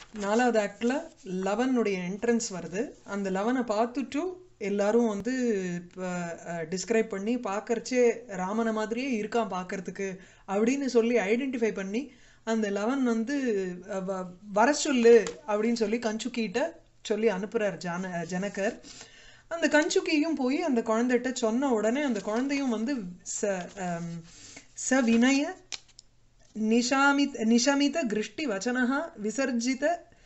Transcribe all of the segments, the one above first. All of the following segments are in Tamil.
நாலாவது ஆக்டில் லவனுடைய என்ட்ரன்ஸ் வருது அந்த லவனை பார்த்துட்டு எல்லாரும் வந்து இப்போ டிஸ்கிரைப் பண்ணி பார்க்கறச்சே ராமனை மாதிரியே இருக்கான் பார்க்கறதுக்கு அப்படின்னு சொல்லி ஐடென்டிஃபை பண்ணி அந்த லவன் வந்து அஹ், வ- வர சொல்லு அப்படின்னு சொல்லி கஞ்சுக்கிட்ட சொல்லி அனுப்புறார் ஜான ஜனகர் அந்த கஞ்சுக்கியும் போய் அந்த குழந்தைகிட்ட சொன்ன உடனே அந்த குழந்தையும் வந்து ச அம், ச வினய நிஷாமித் நிஷமித கிருஷ்டி வச்சனः விசர்ஜித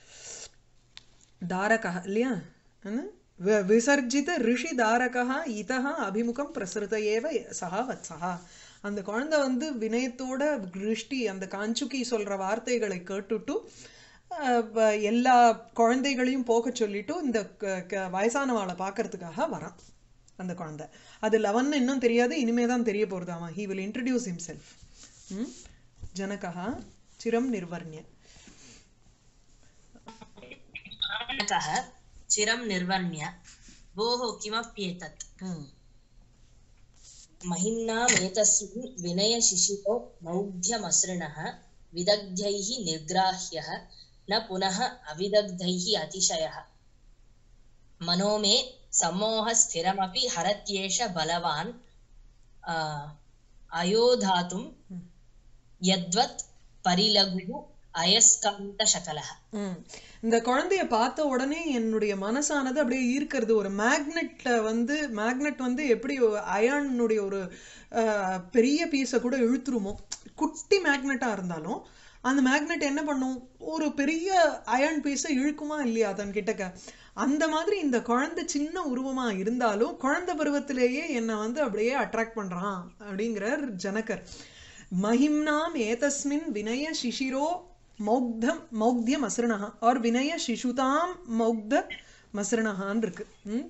தாரகः இல்லையா என்ன? வி- விசர்ஜித ரிஷி தாரகः இதः அபிமுகம் பிரசுரித ஏவ சஹா வத்சஹா அந்த குழந்தை வந்து வினயத்தோட கிருஷ்டி அந்த காஞ்சுக்கி சொல்ற வார்த்தைகளை கேட்டுட்டு அஹ், வ- எல்லா குழந்தைகளையும் போக சொல்லிட்டு இந்த க- க- வயசானவாளை பார்க்கறதுக்காக வரான் அந்த குழந்தை அது லவன் இன்னும் தெரியாது இனிமே தான் தெரிய போகிறது அவன் ஹீ வில் இன்ட்ரடியூஸ் ஹிம்செல்ஃப் जनकः चिरं निर्वर्ण्य जनकः चिरं निर्वर्ण्य भोः किमप्येतत् महिम्नामेतस्मिन् विनयशिशिरो मौढ्यमसृणः विदग्धैः निर्ग्राह्यः न पुनः अविदग्धैः अतिशयः मनो मे सम्मोहस्थिरमपि हरत्येष बलवान् आ, अयोधातुं यद्वत् परिलघुः अयस्कान्तशकलः ம். இந்த குழந்தைய பார்த்த உடனே என்னுடைய மனசானது அப்படியே ஈர்க்கிறது ஒரு மேக்னெட்ல வந்து மேக்னெட் வந்து எப்படி அயனுடைய ஒரு அஹ், பெரிய பீஸை கூட இழுத்துருமோ குட்டி மேக்னெட்டா இருந்தாலும் அந்த மேக்னெட் என்ன பண்ணும் ஒரு பெரிய அயன் பீஸை இழுக்குமா இல்லையா அதன் கிட்டக்க அந்த மாதிரி இந்த குழந்தை சின்ன உருவமா இருந்தாலும் குழந்தை பருவத்திலேயே என்னை வந்து அப்படியே அட்ராக்ட் பண்றான் அப்படிங்கிறார் ஜனகர் महिम्नाम् एतस्मिन् विनय शिशिरो மௌக்தம் மௌக்தியம் அசரணா ஆர் வினய சிசுதாம் மௌக்த மசரணான்னு இருக்கு ம்?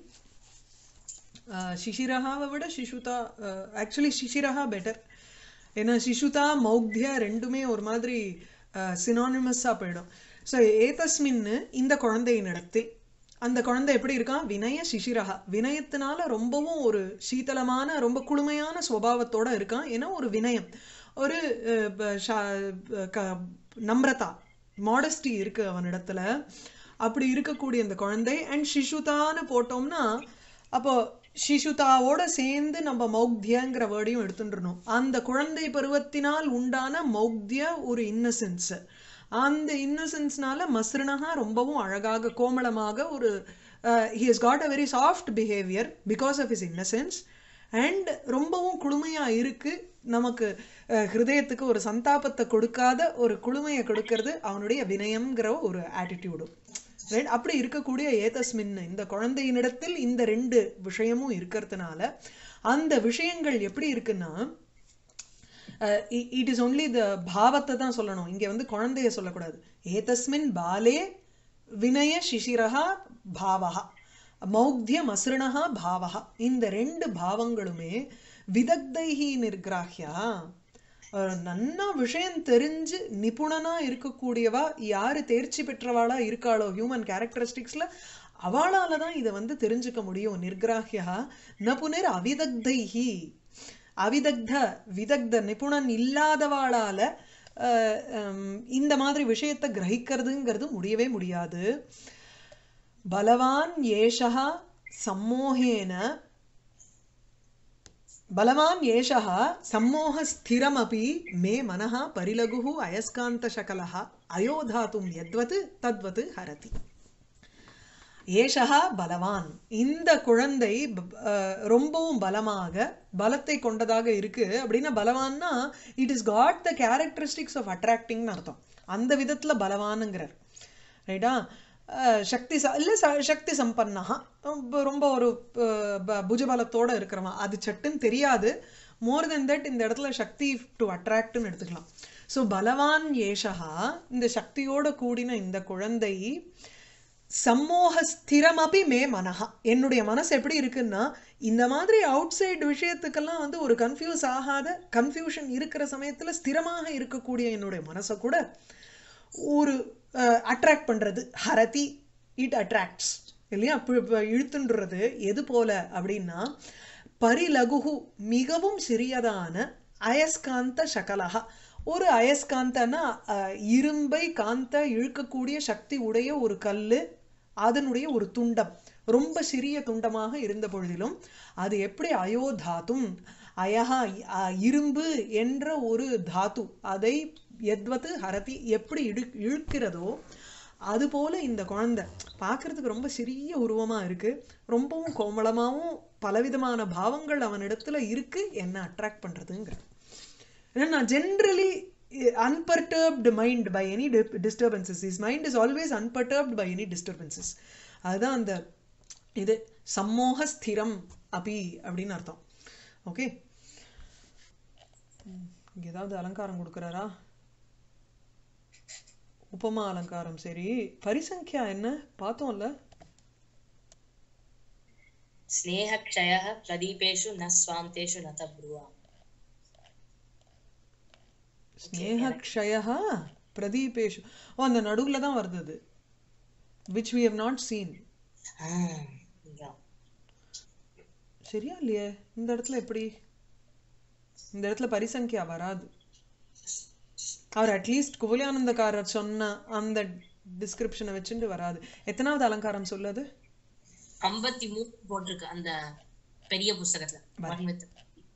ஆஹ் சிசிரஹாவை விட சிசுதா ஆக்சுவலி சிசிரஹா பெட்டர் ஏன்னா சிசுதா மௌக்திய ரெண்டுமே ஒரு மாதிரி சினானிமஸாக போயிடும் ஸோ ஏதஸ்மின்னு இந்த குழந்தையினிடத்தில் அந்த குழந்தை எப்படி இருக்கான் வினய சிசிரஹா வினயத்தினால ரொம்பவும் ஒரு சீதளமான ரொம்ப குளுமையான சுபாவத்தோட இருக்கான் ஏன்னா ஒரு வினயம் ஒரு அஹ், ப- ஷா- க- நம்ரதா மாடஸ்டி இருக்கு அவனிடத்துல அப்படி இருக்கக்கூடிய அந்த குழந்தை அண்ட் சிசுதான்னு போட்டோம்னா அப்போ சிசுதாவோட சேர்ந்து நம்ம மௌக்தியங்கிற வேர்டையும் எடுத்துட்டுருணும் அந்த குழந்தை பருவத்தினால் உண்டான மௌக்திய ஒரு இன்னசென்ஸ் அந்த இன்னசென்ஸ்னால மஸ்ருனகா ரொம்பவும் அழகாக கோமளமாக ஒரு he has got a very soft behaviour because of his innocence and ரொம்பவும் குளுமையா இருக்கு நமக்கு அஹ், ஹிருதயத்துக்கு ஒரு சந்தாபத்தை கொடுக்காத ஒரு குளுமையை கொடுக்கறது அவனுடைய வினயம்ங்கிற ஒரு ஆட்டிடியூடும் ரைட் அப்படி இருக்கக்கூடிய ஏதஸ்மின் இந்த குழந்தையினிடத்தில் இந்த ரெண்டு விஷயமும் இருக்கிறதுனால அந்த விஷயங்கள் எப்படி இருக்குன்னா இட் இஸ் ஒன்லி த பாவத்தை தான் சொல்லணும் இங்க வந்து குழந்தைய சொல்லக்கூடாது ஏதஸ்மின் பாலே வினய சிசிரஹா பாவஹா மௌக்திய மஸ்ருணஹா பாவஹா இந்த ரெண்டு பாவங்களுமே விதக்தைஹி நிர்கிராஹ்யா அஹ் நன்னா விஷயம் தெரிஞ்சு நிபுணனா இருக்கக்கூடியவா யாரு தேர்ச்சி பெற்றவாளா இருக்காளோ ஹியூமன் கேரக்டரிஸ்டிக்ஸ்ல அவளால தான் இதை வந்து தெரிஞ்சுக்க முடியும் நிர்கிராஹ்யா ந புனர் அவிதக்தைஹி அவிதக்த விதக்த நிபுணன் இல்லாதவாளால அஹ், ஹம், இந்த மாதிரி விஷயத்தை கிரகிக்கிறதுங்கிறது முடியவே முடியாது பலவான் ஏஷா சம்மோகேன பலவான் ஏஷः सम्मोहस्थिरमपि मे मनः परिलघुः अयस्कान्तशकलः अयोधातुं यद्वत् तद्वत् हरति ஏஷா பலவான் இந்த குழந்தை ப- அஹ், ரொம்பவும் பலமாக பலத்தை கொண்டதாக இருக்கு அப்படின்னா பலவான்னா it is got the characteristics of அட்ராக்டிங்னு அர்த்தம் அந்த விதத்துல பலவானுங்கிறார் ரைட்டா அஹ், சக்தி ச- இல்ல ச- சக்தி சம்பன்னஹா ரொம்ப ரொம்ப ஒரு அஹ், ப- புஜபலத்தோட இருக்கிறவன் அது சட்டுன்னு தெரியாது மோர் தென் தட் இந்த இடத்துல சக்தி டு அட்ராக்ட்னு எடுத்துக்கலாம் ஸோ பலவான் ஏஷா இந்த சக்தியோட கூடின இந்த குழந்தை சம்மோக ஸ்திரமபி மே மனஹா என்னுடைய மனசு எப்படி இருக்குன்னா இந்த மாதிரி அவுட் சைடு விஷயத்துக்கெல்லாம் வந்து ஒரு கன்ஃபியூஸ் ஆகாத கன்ஃபியூஷன் இருக்கிற சமயத்துல ஸ்திரமாக இருக்கக்கூடிய என்னுடைய மனசை கூட ஒரு அட்ராக்ட் பண்றது ஹரதி இட் அட்ராக்ட்ஸ் இல்லையா பு- பு- இழுத்துன்றது எது போல அப்படின்னா பரிலகுகு மிகவும் சிறியதான அயஸ்காந்த சகலஹா ஒரு அயஸ்காந்தனா அஹ், இரும்பை காந்த இழுக்கக்கூடிய சக்தி உடைய ஒரு கல்லு அதனுடைய ஒரு துண்டம் ரொம்ப சிறிய துண்டமாக இருந்த பொழுதிலும் அது எப்படி அயோதாத்தும் அயஹா அஹ், இரும்பு என்ற ஒரு தாத்து அதை எத்வத்து ஹரதி எப்படி இழு இழுக்கிறதோ அதுபோல இந்த குழந்தை பார்க்கறதுக்கு ரொம்ப சிறிய உருவமா இருக்கு ரொம்பவும் கோமளமாவும் பலவிதமான பாவங்கள் அவனிடத்துல இருக்கு என்ன அட்ராக்ட் பண்றதுங்கிற ஏன்னா நான் generally unperturbed mind by any disturbances is mind is always unperturbed by any disturbances அதுதான் அந்த இது சம்மோக ஸ்திரம் அபி அப்படின்னு அர்த்தம் ஓகே இங்க ஏதாவது அலங்காரம் கொடுக்குறாரா உபமா அலங்காரம் சரி பரிசங்கியா என்ன பார்த்தோம்ல स्नेहक्षयः प्रदीपेषु न स्वान्तेषु न तब्रुवाम् ஸ்னேகக்ஷயா பிரதீபேஷு ஓ அந்த நடுவுல தான் வருது அது which we have not seen இங்கா. சரியா இல்லையே இந்த இடத்துல எப்படி இந்த இடத்துல பரிசங்கியா வராது அவர் அட்லீஸ்ட் குவலியானந்தக்காரர் சொன்ன அந்த டிஸ்கிரிப்ஷனை வச்சுட்டு வராது எத்தனாவது அலங்காரம் சொல்லுது ஐம்பத்தி மூணு போட்டிருக்கு அந்த பெரிய புஸ்தகத்துல One with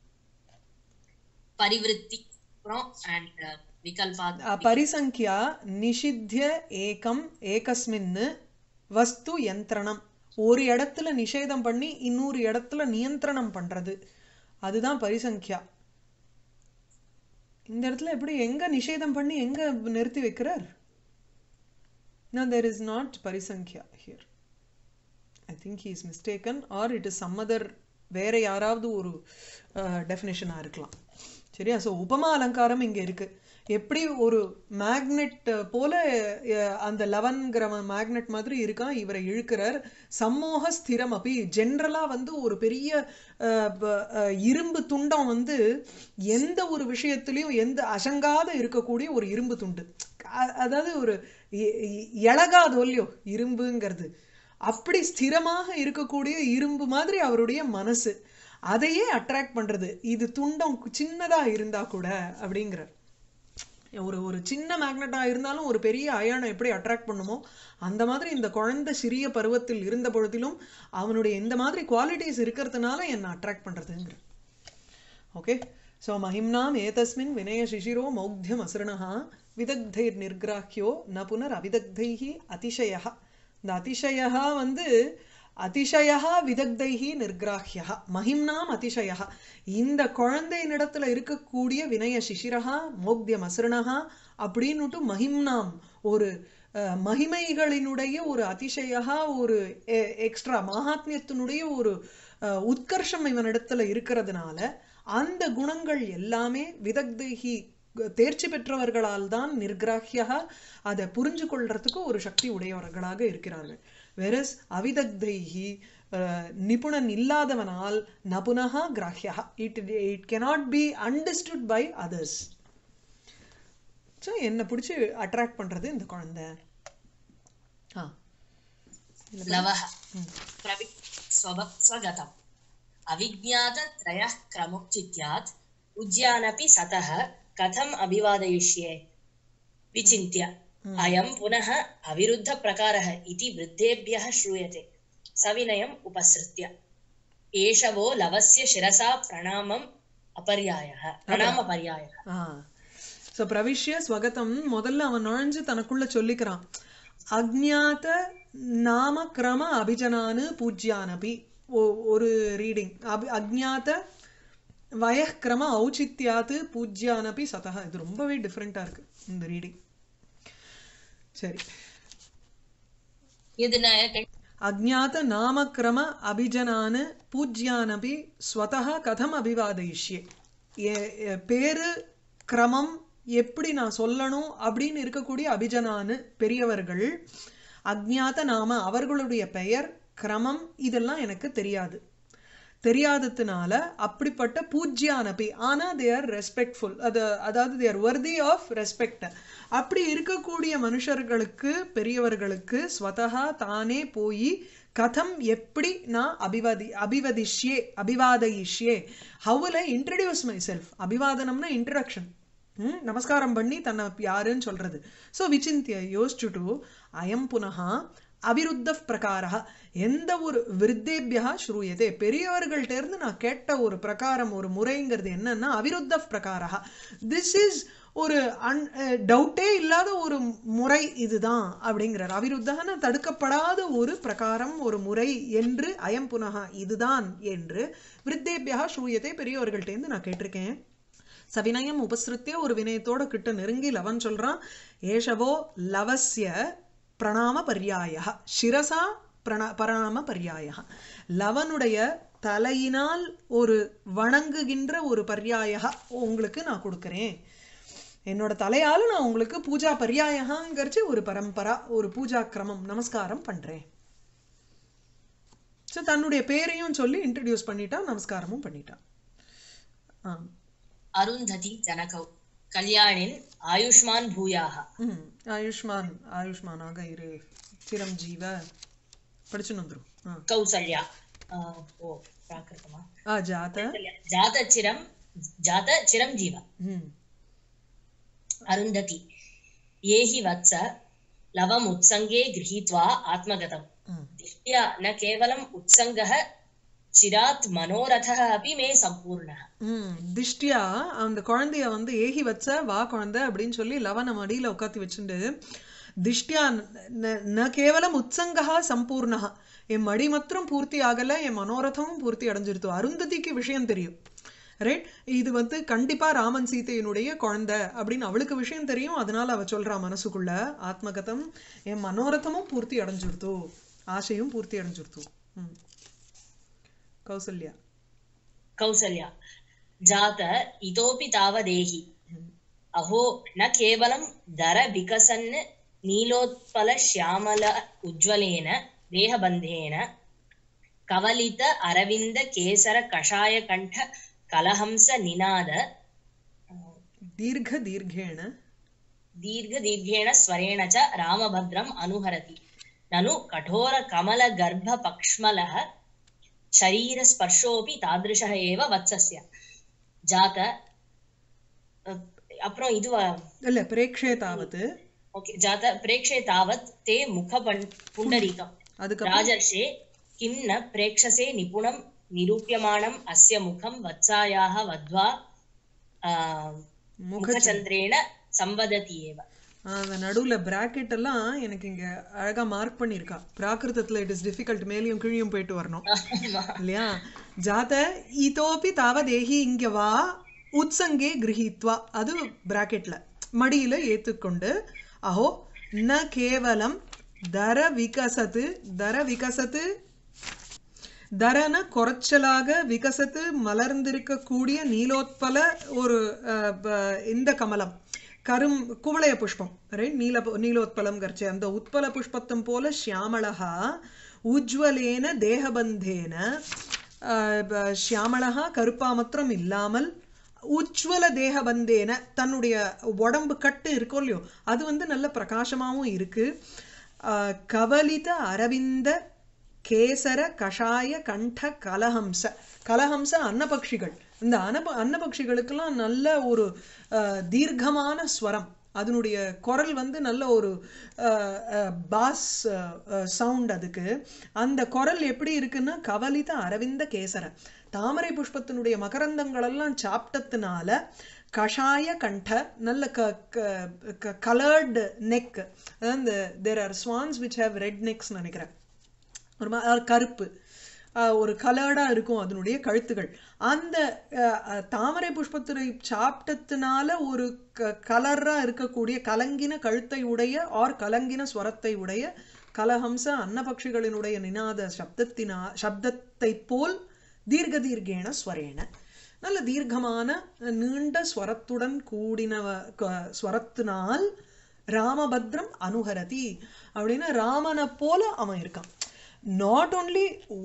பரிவிருத்தி அப்புறம் அண்ட் விகல்பா அ, பரிசங்கியா நிஷித்திய ஏகம் ஏகஸ்மின் வஸ்து யந்திரணம் ஒரு இடத்துல நிஷேதம் பண்ணி இன்னொரு இடத்துல நியந்திரணம் பண்றது அதுதான் பரிசங்கியா இந்த இடத்துல எப்படி எங்க நிஷேதம் பண்ணி எங்க நிறுத்தி வைக்கிறார் No, there is not பரிசங்கியா here. I think he is mistaken or it is some other வேற யாராவது ஒரு டெஃபினேஷனாக இருக்கலாம் சரியா ஸோ உபமா அலங்காரம் இங்கே இருக்கு எப்படி ஒரு மேக்னெட் போல அஹ், அந்த லெவன்கிற மேக்னெட் மாதிரி இருக்கான் இவரை இழுக்கிறார் சம்மோக ஸ்திரம் அப்படி ஜென்ரலாக வந்து ஒரு பெரிய அஹ், ப- அஹ், இரும்பு துண்டம் வந்து எந்த ஒரு விஷயத்திலையும் எந்த அசங்காத இருக்கக்கூடிய ஒரு இரும்பு துண்டு அ- அதாவது ஒரு எ- எ- இளகாதோ இல்லையோ இரும்புங்கிறது அப்படி ஸ்திரமாக இருக்கக்கூடிய இரும்பு மாதிரி அவருடைய மனசு அதையே அட்ராக்ட் பண்றது இது துண்டம் கு- சின்னதா இருந்தா கூட அப்படிங்கிறார் ஒரு ஒரு சின்ன மேக்னட்டா இருந்தாலும் ஒரு பெரிய அயனை எப்படி அட்ராக்ட் பண்ணுமோ அந்த மாதிரி இந்த குழந்தை சிறிய பருவத்தில் இருந்த பொழுதிலும் அவனுடைய இந்த மாதிரி குவாலிட்டிஸ் இருக்கிறதுனால என்னை அட்ராக்ட் பண்றதுங்கிற ஓகே ஸோ மஹிம்னாம் ஏதஸ்மின் வினய சிசிரோ மௌக்தியம் அசுரணः விதக்தைர் நிர்கிராஹ்யோ ந புனர் அவிதக்தைஹி அதிசயா இந்த அதிசயா வந்து அதிசயா விதக்தைஹி நிர்கிராஹ்யா மஹிம்னாம் அதிசயா இந்த குழந்தையினிடத்துல இருக்கக்கூடிய வினய சிசிரஹா மோக்தியம் அசுரணஹா அப்படின்னுட்டு மஹிம்னாம் ஒரு அஹ், மகிமைகளினுடைய ஒரு அதிசயா ஒரு எக்ஸ்ட்ரா மகாத்மியத்தினுடைய ஒரு அஹ், உத்கர்ஷம் இவனிடத்துல இருக்கிறதுனால அந்த குணங்கள் எல்லாமே விதக்தைஹி தேர்ச்சி பெற்றவர்களால் தான் நிர்கிராஹ்யா அதை புரிஞ்சு கொள்றதுக்கு ஒரு சக்தி உடையவர்களாக இருக்கிறார்கள் வெரஸ் அவிதக்தைஹி அஹ், நிபுணன் இல்லாதவனால் நபுனஹா கிராஹ்யா it it cannot be understood by others so என்னை பிடிச்சி அட்ராக்ட் பண்றது இந்த குழந்தை ஆ लवः प्रवि स्वभ स्वगतम् अविज्ञातत्रयः क्रमुचित्यात् उज्यानपि सतः कथम् अभिवादयिष्ये विचिन्त्य अयं पुनः अविरुद्धप्रकारः इति वृद्धेभ्यः श्रूयते सविनयम् उपसृत्य एष वो लवस्य शिरसा प्रणामम् अपर्यायः प्रणामपर्यायः ஆ ஸோ பிரவிஷ்ய ஸ்வகதம் முதல்ல அவன் நுழைஞ்சு தனக்குள்ள சொல்லிக்கிறான் அக்ஞாத நாம கிரம அபிஜனானு பூஜ்யானபி ஒ- ஒரு ரீடிங் அபி அக்ஞாத வயக்கிரம ஔச்சித்யாத்து பூஜ்யானபி சதக இது ரொம்பவே டிஃப்ரெண்ட்டாக இருக்கு இந்த ரீடிங் சரி यद् அஜ்ஞாத நாமக்கிரம அபிஜனான் பூஜ்யானபி ஸ்வதः கதம் அபிவாதயிஷ்யே எ- எ- பேரு கிரமம் எப்படி நான் சொல்லணும் அப்படின்னு இருக்கக்கூடிய அபிஜனானு பெரியவர்கள் அஜ்ஞாத நாம அவர்களுடைய பெயர் கிரமம் இதெல்லாம் எனக்கு தெரியாது தெரியாததுனால அப்படிப்பட்ட பூஜ்யானபி ஆனா தே ஆர் ரெஸ்பெக்ட்ஃபுல் அது அதாவது they are worthy of respect அப்படி இருக்கக்கூடிய மனுஷர்களுக்கு பெரியவர்களுக்கு ஸ்வதகா தானே போய் கதம் எப்படி நான் அபிவதி அபிவதிஷ்யே அபிவாதயிஷ்யே ஹவுல இன்ட்ரடியூஸ் மை செல்ஃப் அபிவாதனம்னா இன்ட்ரடக்ஷன் ம், நமஸ்காரம் பண்ணி தன்னை யாருன்னு சொல்றது ஸோ விசிந்திய யோசிச்சுட்டு அயம் புனகா அவிருத்த பிரகாரா எந்த ஒரு விருத்தேபியா ஸ்ரூயதே பெரியவர்கள்ட்ட இருந்து நான் கேட்ட ஒரு பிரகாரம் ஒரு முறைங்கிறது என்னன்னா அவிருத்த பிரகாரா திஸ் இஸ் ஒரு அன் டவுட்டே இல்லாத ஒரு முறை இதுதான் அப்படிங்கிறார் அவிருத்தகன தடுக்கப்படாத ஒரு பிரகாரம் ஒரு முறை என்று அயம் புனகா இதுதான் என்று விருத்தேபியா ஸ்ரூயத்தை பெரியவர்கள்ட்டேருந்து நான் கேட்டிருக்கேன் சவினயம் உபசிருத்திய ஒரு வினயத்தோட கிட்ட நெருங்கி லவன் சொல்றான் ஏஷவோ லவஸ்ய பிரணாம பர்யாய சிரசா பிரண பரணாம பர்யாய லவனுடைய தலையினால் ஒரு வணங்குகின்ற ஒரு பர்யாய உங்களுக்கு நான் கொடுக்கிறேன் என்னோட தலையால நான் உங்களுக்கு பூஜா பர்யாயகாங்கிறச்சு ஒரு பரம்பரா ஒரு பூஜா கிரமம் நமஸ்காரம் பண்றேன் ஸோ தன்னுடைய பேரையும் சொல்லி இன்ட்ரடியூஸ் பண்ணிட்டா நமஸ்காரமும் பண்ணிட்டான் ஆ அருந்ததி ஜனகௌ கல்யாணின் ஆயுஷ்மான் பூயாக ம் ஆயுஷ்மான் ஆயுஷ்மானாக இரு சிரம் ஜீவ படிச்சுன்னு வந்துரும் ஆ கௌசல்யா ஆஹ், ஓ பிராகிருதமா ஆ ஜாத ஜாத சிரம் ஜாத சிரம் ஜீவ ம் अरुन्धति ये हि वत्स लवम् उत्सङ्गे गृहीत्वा आत्मगतम् ம் दिष्ट्या न केवलम् उत्सङ्गः चिरात् मनोरथः अपि मे सम्पूर्णः ம் திஷ்டியா அந்த குழந்தைய வந்து ஏகி வச்ச வா குழந்தை அப்படின்னு சொல்லி லவனை மடியில உட்காத்தி வச்சுண்டு திஷ்டியா ந- ந கேவலம் உத்சங்கா சம்பூர்ணா என் மடி மாத்திரம் பூர்த்தி ஆகல என் மனோரதமும் பூர்த்தி அடைஞ்சிருத்து அருந்ததிக்கு விஷயம் தெரியும் ரைட் இது வந்து கண்டிப்பா ராமன் சீதையினுடைய குழந்தை அப்படின்னு அவளுக்கு விஷயம் தெரியும் அதனால அவ சொல்றா மனசுக்குள்ள ஆத்மகதம் என் மனோரதமும் பூர்த்தி அடைஞ்சிருத்து ஆசையும் பூர்த்தி அடைஞ்சிருத்து ம் கௌசல்யா कौसल्या जात इतोऽपि तावदेहि अहो न केवलं दरविकसन् नीलोत्पलश्यामल उज्ज्वलेन देहबन्धेन कवलित अरविन्द केसर कषायकण्ठ कलहंस निनाद தீர்க்க தீர்க்கேண दीर्घदीर्घेण स्वरेण च रामभद्रम् अनुहरति ननु कठोरकमलगर्भपक्ष्मलः शरीरस्पर्शोऽपि तादृशः एव वत्सस्य जात अ- அப்புறம் இது இல்ல பிரேக்ஷே தாவது ஓகே ஜாத பிரேக்ஷே தாவத் தே முக புண்டரீகம் அதுக்கப்புறம் ராஜர்ஷே கிம் ந பிரேக்ஷசே நிபுணம் நிரூபியமானம் அஸ்ய முகம் வத்சாயாः வத்வா ஆ, முக முகச்சந்திரேண சம்பததி ஏவ அந்த நடுவுல பிராக்கெட் எல்லாம் எனக்கு இங்க அழகா மார்க் பண்ணிருக்கா பிராகிருதத்துல இட் இஸ் டிஃபிகல்ட் மேலேயும் கீழியும் போயிட்டு வரணும் ஆமா. இல்லையா ஜாத இதோபி தாவதேகி இங்க வா உத்சங்கே கிரகித்வா அது பிராக்கெட்ல மடியில ஏத்துக்கொண்டு அஹோ ந கேவலம் தர விகசத்து தர விகசத்து தரன குறைச்சலாக விகசத்து மலர்ந்திருக்கக்கூடிய நீலோத்பல ஒரு அஹ், ப- இந்த கமலம் கரும் குவளைய புஷ்பம் ரைட் நீல நீலோத்பலம் கர்ச்சே அந்த உத்பல புஷ்பத்தம் போல ஷியாமளகா உஜ்வலேன தேகபந்தேன அஹ், ப- ஷியாமளகா கருப்பா மாத்திரம் இல்லாமல் உஜ்வல தேகபந்தேன தன்னுடைய உடம்பு கட்டு இருக்கோ இல்லையோ அது வந்து நல்ல பிரகாசமாவும் இருக்கு அஹ், கவலித அரவிந்த கேசர கஷாய கண்ட கலஹம்ச கலஹம்ச அன்னபக்ஷிகள் இந்த அன்னப அன்னபக்ஷிகளுக்கெல்லாம் நல்ல ஒரு அஹ், தீர்க்கமான ஸ்வரம் அதனுடைய குரல் வந்து நல்ல ஒரு பாஸ் சவுண்ட் அதுக்கு அந்த குரல் எப்படி இருக்குன்னா கவலித அரவிந்த கேசர தாமரை புஷ்பத்தினுடைய மகரந்தங்களெல்லாம் சாப்பிட்டதுனால கஷாய கண்ட நல்ல க கலர்டு நெக் அதாவது there are swans which have red necks நினைக்கிறேன் ஒரு மா- அஹ் கருப்பு அஹ் ஒரு கலர்டா இருக்கும் அதனுடைய கழுத்துகள் அந்த அஹ், அஹ், தாமரை புஷ்பத்தினை சாப்பிட்டதுனால ஒரு க கலரா இருக்கக்கூடிய கலங்கின கழுத்தை உடைய ஆர் கலங்கின ஸ்வரத்தை உடைய கலஹம்ச அன்னபக்ஷிகளினுடைய நினாத சப்தத்தினா சப்தத்தை போல் தீர்க்க தீர்க்கேன ஸ்வரேன நல்ல தீர்க்கமான நீண்ட ஸ்வரத்துடன் கூடினவ க- ஸ்வரத்தினால் ராமபத்ரம் அனுஹரதி அப்படின்னு ராமனை போல அவன் இருக்கான் நாட் ஓன்லி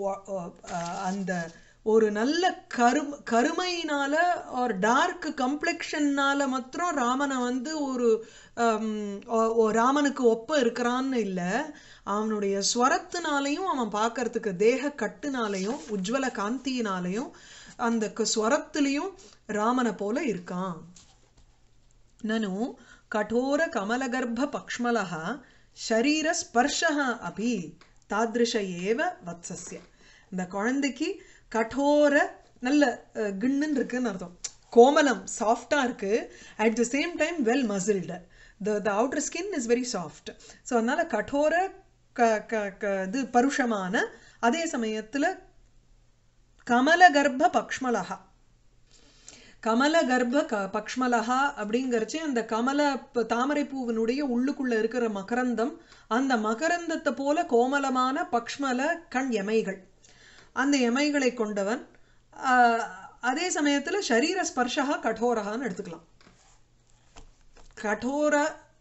அந்த ஒரு நல்ல கரும் கருமையினால ஒரு டார்க் கம்ப்ளெக்ஷன்னால மாத்திரம் ராமனை வந்து ஒரு ஹம், ஒ- ஒ- ராமனுக்கு ஒப்ப இருக்கிறான்னு இல்லை அவனுடைய ஸ்வரத்தினாலையும் அவன் பார்க்கறதுக்கு தேக கட்டுனாலையும் உஜ்வல காந்தியினாலையும் அந்த க- ஸ்வரத்திலையும் ராமனை போல இருக்கான் ननु कठोरकमलगर्भपक्ष्मलः शरीरस्पर्शः अपि तादृश एव वत्सस्य இந்த குழந்தைக்கு கठोर நல்ல அஹ், கிண்ணுன்னு இருக்குன்னு அர்த்தம் கோமலம் சாஃப்டா இருக்கு at the same time well muscled the the outer skin is very soft so அதனால கठोर க க க இது பருஷமான அதே சமயத்துல கமலகர்ப்ப பக்ஷ்மலஹா கமலகர்ப்ப க பக்ஷ்மலஹா அப்படிங்கறச்சு அந்த கமல ப- தாமரைப்பூவினுடைய உள்ளுக்குள்ள இருக்கிற மகரந்தம் அந்த மகரந்தத்தை போல கோமலமான பக்ஷ்மல கண் எமைகள் அந்த எமைகளை கொண்டவன் ஆஹ், அதே சமயத்துல சரீர ஸ்பர்ஷா கடோரகான்னு எடுத்துக்கலாம் கடோர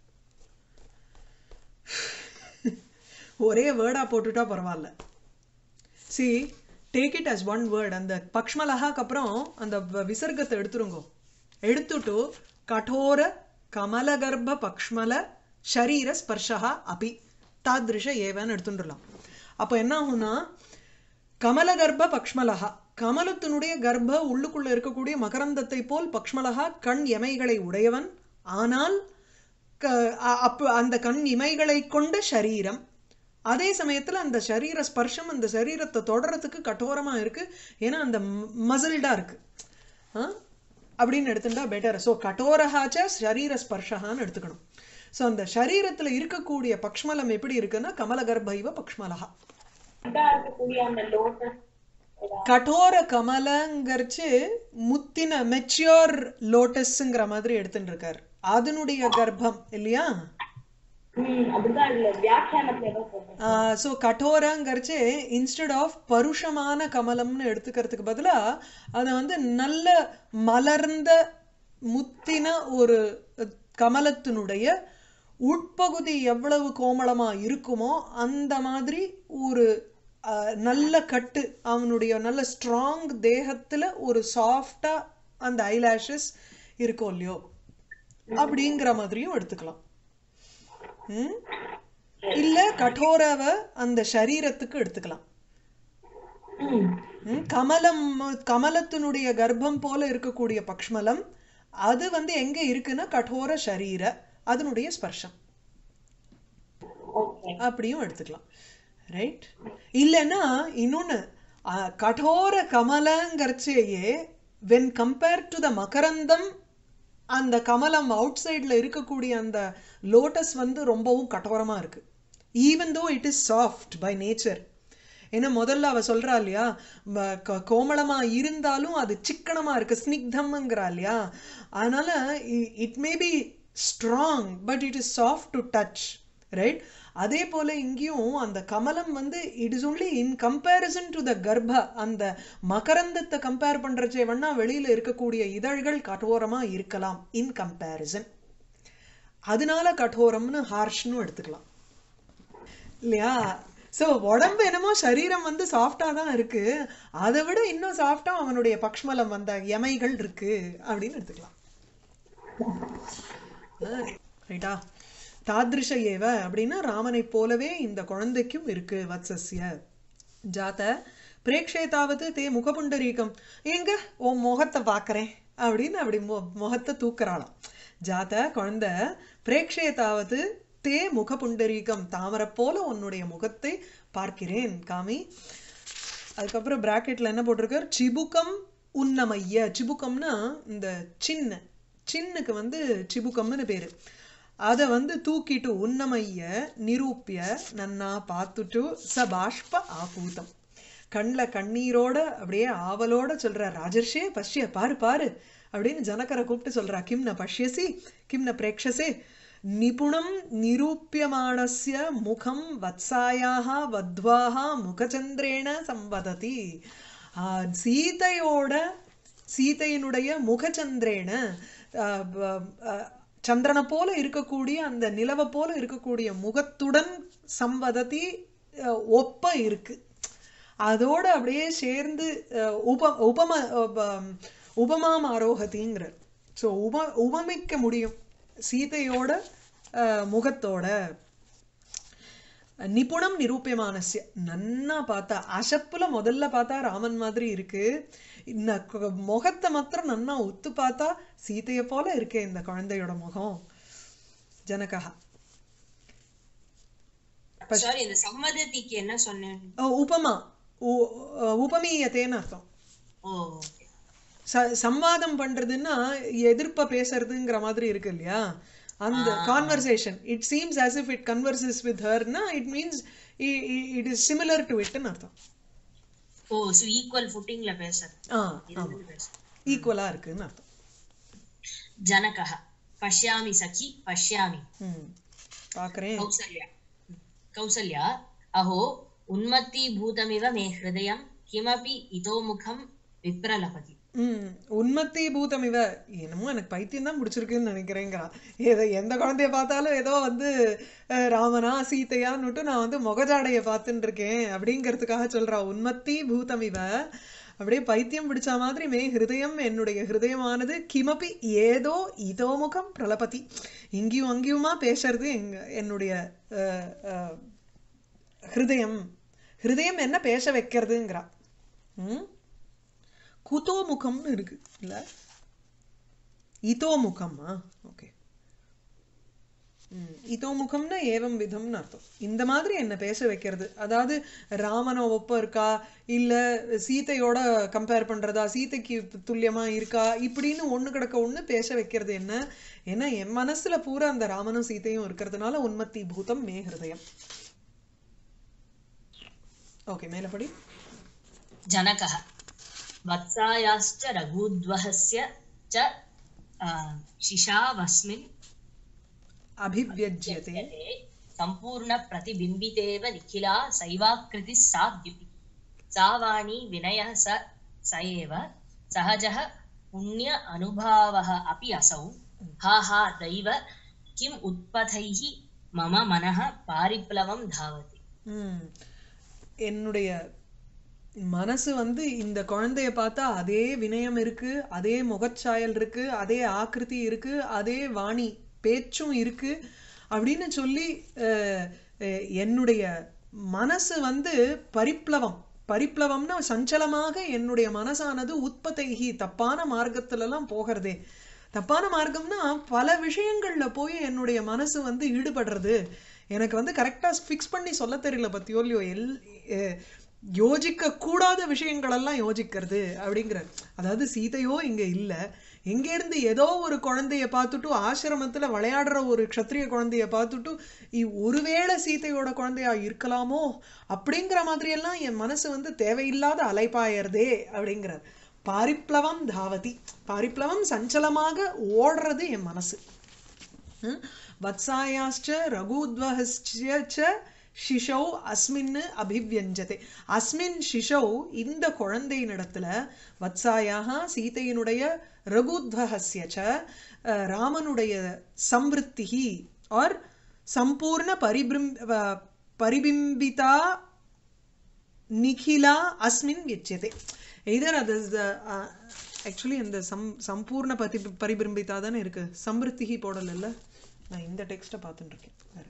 ஒரே வேர்டா போட்டுட்டா பரவாயில்ல see take it as one word அந்த பக்ஷ்மலஹாக்கு அப்புறம் அந்த வ- விசர்க்கத்தை எடுத்துருங்க எடுத்துட்டு கடோர கமலகர்ப்ப பக்ஷ்மல ஷரீர ஸ்பர்ஷா அபி தாத்ருஷ ஏவன்னு எடுத்துட்டுலாம் அப்போ என்ன ஆகும்னா கமலகர்ப்ப பக்ஷ்மலஹா கமலத்தினுடைய கர்ப்ப உள்ளுக்குள்ள இருக்கக்கூடிய மகரந்தத்தை போல் பக்ஷ்மலஹா கண் எமைகளை உடையவன் ஆனால் க- அ- அப்ப அந்த கண் இமைகளை கொண்ட சரீரம் அதே சமயத்துல அந்த சரீர ஸ்பர்ஷம் அந்த சரீரத்தை தொடறதுக்கு கठोरமா இருக்கு ஏன்னா அந்த மசில்டா இருக்கு ஆ? அப்படின்னு எடுத்துட்டா பெட்டர் ஸோ கடோரஹாச்ச சரீர ஸ்பர்ஷகான்னு எடுத்துக்கணும் ஸோ அந்த சரீரத்துல இருக்கக்கூடிய பக்ஷ்மலம் எப்படி இருக்குன்னா கமலகர்ப்பைவ பக்ஷ்மலஹா இதா இருக்கக்கூடிய அந்த லோட்டஸ் கடோர கமலங்கிறச்சு முத்தின மெச்சியோர் லோட்டஸ்ங்கிற மாதிரி எடுத்துட்டு இருக்காரு அதனுடைய கர்ப்பம் இல்லையா ம் அப்படிதான் இதுல வியாக்கியானத்துல ஏதோ போட்டிருக்கு ஸோ கடோரங்கிறச்சு இன்ஸ்டெட் ஆஃப் பருஷமான கமலம்னு எடுத்துக்கிறதுக்கு பதிலா அதை வந்து நல்ல மலர்ந்த முத்தின ஒரு கமலத்தினுடைய உட்பகுதி எவ்வளவு கோமளமா இருக்குமோ அந்த மாதிரி ஒரு அஹ், நல்ல கட்டு அவனுடைய நல்ல ஸ்ட்ராங் தேகத்துல ஒரு சாஃப்டா அந்த ஐலாஷஸ் இருக்கும் இல்லையோ அப்படிங்கிற மாதிரியும் எடுத்துக்கலாம் ம் இல்ல கடோரவ அந்த சரீரத்துக்கு எடுத்துக்கலாம் ம் ம், கமலம் கமலத்தினுடைய கர்ப்பம் போல இருக்கக்கூடிய பக்ஷ்மலம் அது வந்து எங்க இருக்குன்னா கடோர சரீர அதனுடைய ஸ்பர்ஷம் ஓகே அப்படியும் எடுத்துக்கலாம் ரைட் இல்லைன்னா இன்னொன்னு அஹ், கடோர கமலங்கிறச்சேயே வென் கம்பேர் டு த மகரந்தம் அந்த கமலம் அவுட் சைடில் இருக்கக்கூடிய அந்த லோட்டஸ் வந்து ரொம்பவும் கடோரமா இருக்கு even though it is soft by nature ஏன்னா முதல்ல அவ சொல்றா இல்லையா ம- க- கோமளமா இருந்தாலும் அது சிக்கனமா இருக்கு ஸ்னிக்தம்ங்கிறா இல்லையா அதனால it may be strong but it is soft to touch right அதே போல இங்கேயும் அந்த கமலம் வந்து it is only in comparison to the கர்ப்ப அந்த மகரந்தத்தை கம்பேர் பண்றச்சே வேணா வெளியில இருக்கக்கூடிய இதழ்கள் கடோரமா இருக்கலாம் இன் கம்பேரிசன் அதனால கடோரம்னு ஹார்ஷ்னு எடுத்துக்கலாம் இல்லையா சோ உடம்பு என்னமோ சரீரம் வந்து சாஃப்டா தான் இருக்கு அதை விட இன்னும் சாஃப்டா அவனுடைய பக்ஷ்மலம் வந்த எமைகள் இருக்கு அப்படின்னு எடுத்துக்கலாம் ரைட்டா தாத்ருஷ ஏவ அப்படின்னா ராமனைப் போலவே இந்த குழந்தைக்கும் இருக்கு வத்சஸ்ய ஜாத பிரேக்ஷேதாவது தே முகபுண்டரீகம் எங்க உன் முகத்தை பார்க்கறேன் அப்படின்னு அப்படி மு- முகத்தை தூக்குறாளாம் ஜாத குழந்தை பிரேக்ஷேதாவது தே முகபுண்டரீகம் தாமரை போல உன்னுடைய முகத்தை பார்க்கிறேன் காமி அதுக்கப்புறம் பிராக்கெட்ல என்ன போட்டிருக்கார் சிபுக்கம் உன்னமைய சிபுக்கம்னா இந்த சின்ன சின்னுக்கு வந்து சிபுக்கம்னு பேரு அதை வந்து தூக்கிட்டு உன்னமைய நிரூபிய நன்னா பார்த்துட்டு ச பாஷ்ப ஆபூதம் கண்ணில் கண்ணீரோட அப்படியே ஆவலோட சொல்ற ராஜர்ஷே பஷ்ய பாரு பாரு அப்படின்னு ஜனகரை கூப்பிட்டு சொல்றா கிம் ந பஷ்யசி கிம் ந பிரேக்ஷசே நிபுணம் நிரூபியமானஸ்ய முகம் வத்சாயாக வத்வாக முகச்சந்திரேண சம்பததி ஆஹ் சீதையோட சீதையினுடைய முகச்சந்திரேன ஆஹ் ப- ஆஹ் சந்திரனை போல இருக்கக்கூடிய அந்த நிலவை போல இருக்கக்கூடிய முகத்துடன் சம்பதத்தி ஆஹ் ஒப்ப இருக்கு அதோட அப்படியே சேர்ந்து அஹ், உப உபம உப- உபமாம் ஆரோகதிங்கிறார் ஸோ உப உபமிக்க முடியும் சீதையோட அஹ், முகத்தோட நிபுணம் நிரூபியமானஸ்ய நன்னா பார்த்தா அசப்புல முதல்ல பார்த்தா ராமன் மாதிரி இருக்கு இந்த கு- முகத்தை மாத்திரம் நன்னா ஒத்து பார்த்தா சீதையை போல இருக்கே இந்த குழந்தையோட முகம் ஜனகா சாரி இந்த சம்மதத்திக்கு என்ன சொன்னேன் அஹ் உபமா உ- அஹ் உபமீயத்தேன்னு அர்த்தம் ஓ ச- சம்வாதம் பண்றதுன்னா எதிர்ப்ப பேசுறதுங்கிற மாதிரி இருக்கு இல்லையா அந்த conversation it seems as if it converses with ஹர்னா it means it is similar to இட்னு அர்த்தம் ஓ சோ ஈக்குவல் ஃபுட்டிங்ல பேசுறது ஆ இது ஆமா வந்து பேசுறது ஈக்குவலா இருக்குன்னு அர்த்தம் ஜனகः பஷ்யாமி சகி பஷ்யாமி ம் பார்க்கறேன் கௌசல்யா கௌசல்யா அஹோ உன்மத்தீபூதமிவ மே ஹிருதயம் கிமபி இதோமுகம் விப்ரலபதி ம் உன்மத்தி பூதம் இவ என்னமோ எனக்கு பைத்தியம் தான் பிடிச்சிருக்குன்னு நினைக்கிறேங்கிறா ஏதோ எந்த குழந்தைய பார்த்தாலும் ஏதோ வந்து அஹ், ராமனா சீதையான்னுட்டு நான் வந்து முகஜாடைய பார்த்துட்டு இருக்கேன் அப்படிங்கிறதுக்காக சொல்றா உன்மத்தி பூதம் இவ அப்படியே பைத்தியம் பிடிச்ச மாதிரி மே ஹிருதயம் என்னுடைய ஹிருதயமானது கிமபி ஏதோ இதோ முகம் பிரலபதி இங்கேயும் அங்கேயுமா பேசுறது எங்க என்னுடைய அஹ், அஹ், ஹிருதயம் ஹிருதயம் என்ன பேச வைக்கிறதுங்கிறா ம் குதோ முகம்னு இருக்கு இல்ல இதோ முகம்மா ஓகே இதோ முகம்னா ஏவம் விதம்னு அர்த்தம் இந்த மாதிரி என்ன பேச வைக்கிறது அதாவது ராமனை ஒப்ப இருக்கா இல்ல சீதையோட கம்பேர் பண்றதா சீதைக்கு துல்லியமா இருக்கா இப்படின்னு ஒண்ணு கிடக்க ஒண்ணு பேச வைக்கிறது என்ன ஏன்னா என் மனசுல பூரா அந்த ராமனும் சீதையும் இருக்கிறதுனால உன்மத்தி பூதம் மே ஹிருதயம் ஓகே மேலபடி जनकः वत्सायाश्च रघूद्वहस्य च आ, शिशावस्मिन् அபிவியஜ்யதே यते सम्पूर्णप्रतिबिम्बितेव निखिला सैवाकृतिः सा द्युति सा वाणी विनयः स स एव सहजः पुण्य अनुभावः अपि असौ हा हा दैव किम् उत्पथैः मम मनः पारिप्लवं धावति ம். என்னுடைய மனசு வந்து இந்த குழந்தைய பார்த்தா அதே வினயம் இருக்கு அதே முகச்சாயல் இருக்கு அதே ஆக்கிருதி இருக்கு அதே வாணி பேச்சும் இருக்கு அப்படின்னு சொல்லி அஹ், அஹ், என்னுடைய மனசு வந்து பரிப்ளவம் பரிப்ளவம்னா சஞ்சலமாக என்னுடைய மனசானது உற்பத்தைகி தப்பான மார்க்கத்துல எல்லாம் போகிறதே தப்பான மார்க்கம்னா பல விஷயங்கள்ல போய் என்னுடைய மனசு வந்து ஈடுபடுறது எனக்கு வந்து கரெக்டா ஃபிக்ஸ் பண்ணி சொல்ல தெரியல பத்தியோ இல்லையோ எல் அஹ், யோசிக்க கூடாத விஷயங்களெல்லாம் யோசிக்கிறது அப்படிங்கிற அதாவது சீதையோ இங்க இல்ல எங்க இருந்து ஏதோ ஒரு குழந்தைய பார்த்துட்டு ஆசிரமத்துல விளையாடுற ஒரு க்ஷத்ரிய குழந்தைய பார்த்துட்டு இ- ஒருவேளை சீதையோட குழந்தையா இருக்கலாமோ அப்படிங்கிற மாதிரி எல்லாம் என் மனசு வந்து தேவையில்லாத அலைப்பாயறதே அப்படிங்கிறார் பாரிப்ளவம் தாவதி பாரிப்ளவம் சஞ்சலமாக ஓடுறது என் மனசு ம்? வத்சாயாश्च ரகுத்வஹஸ்ய ச சிஷௌ அஸ்மின் அபிவ்யஞ்சதே அஸ்மின் சிஷௌ இந்த குழந்தையினிடத்துல வத்சாயாக சீதையினுடைய ரகுத்வஹஸ்ய ச அஹ், ராமனுடைய சம்ருத்திஹி ஆர் சம்பூர்ண பரிபிம் அஹ், பரிபிம்பிதா நிகிலா அஸ்மின் வியச்சியதே எதர் அது ஆக்சுவலி அந்த சம் சம்பூர்ண பதி பரிபிரம்பிதா தானே இருக்கு சம்ருத்திகி போடலைல்ல நான் இந்த டெக்ஸ்ட்டை பார்த்துட்டு இருக்கேன் வேற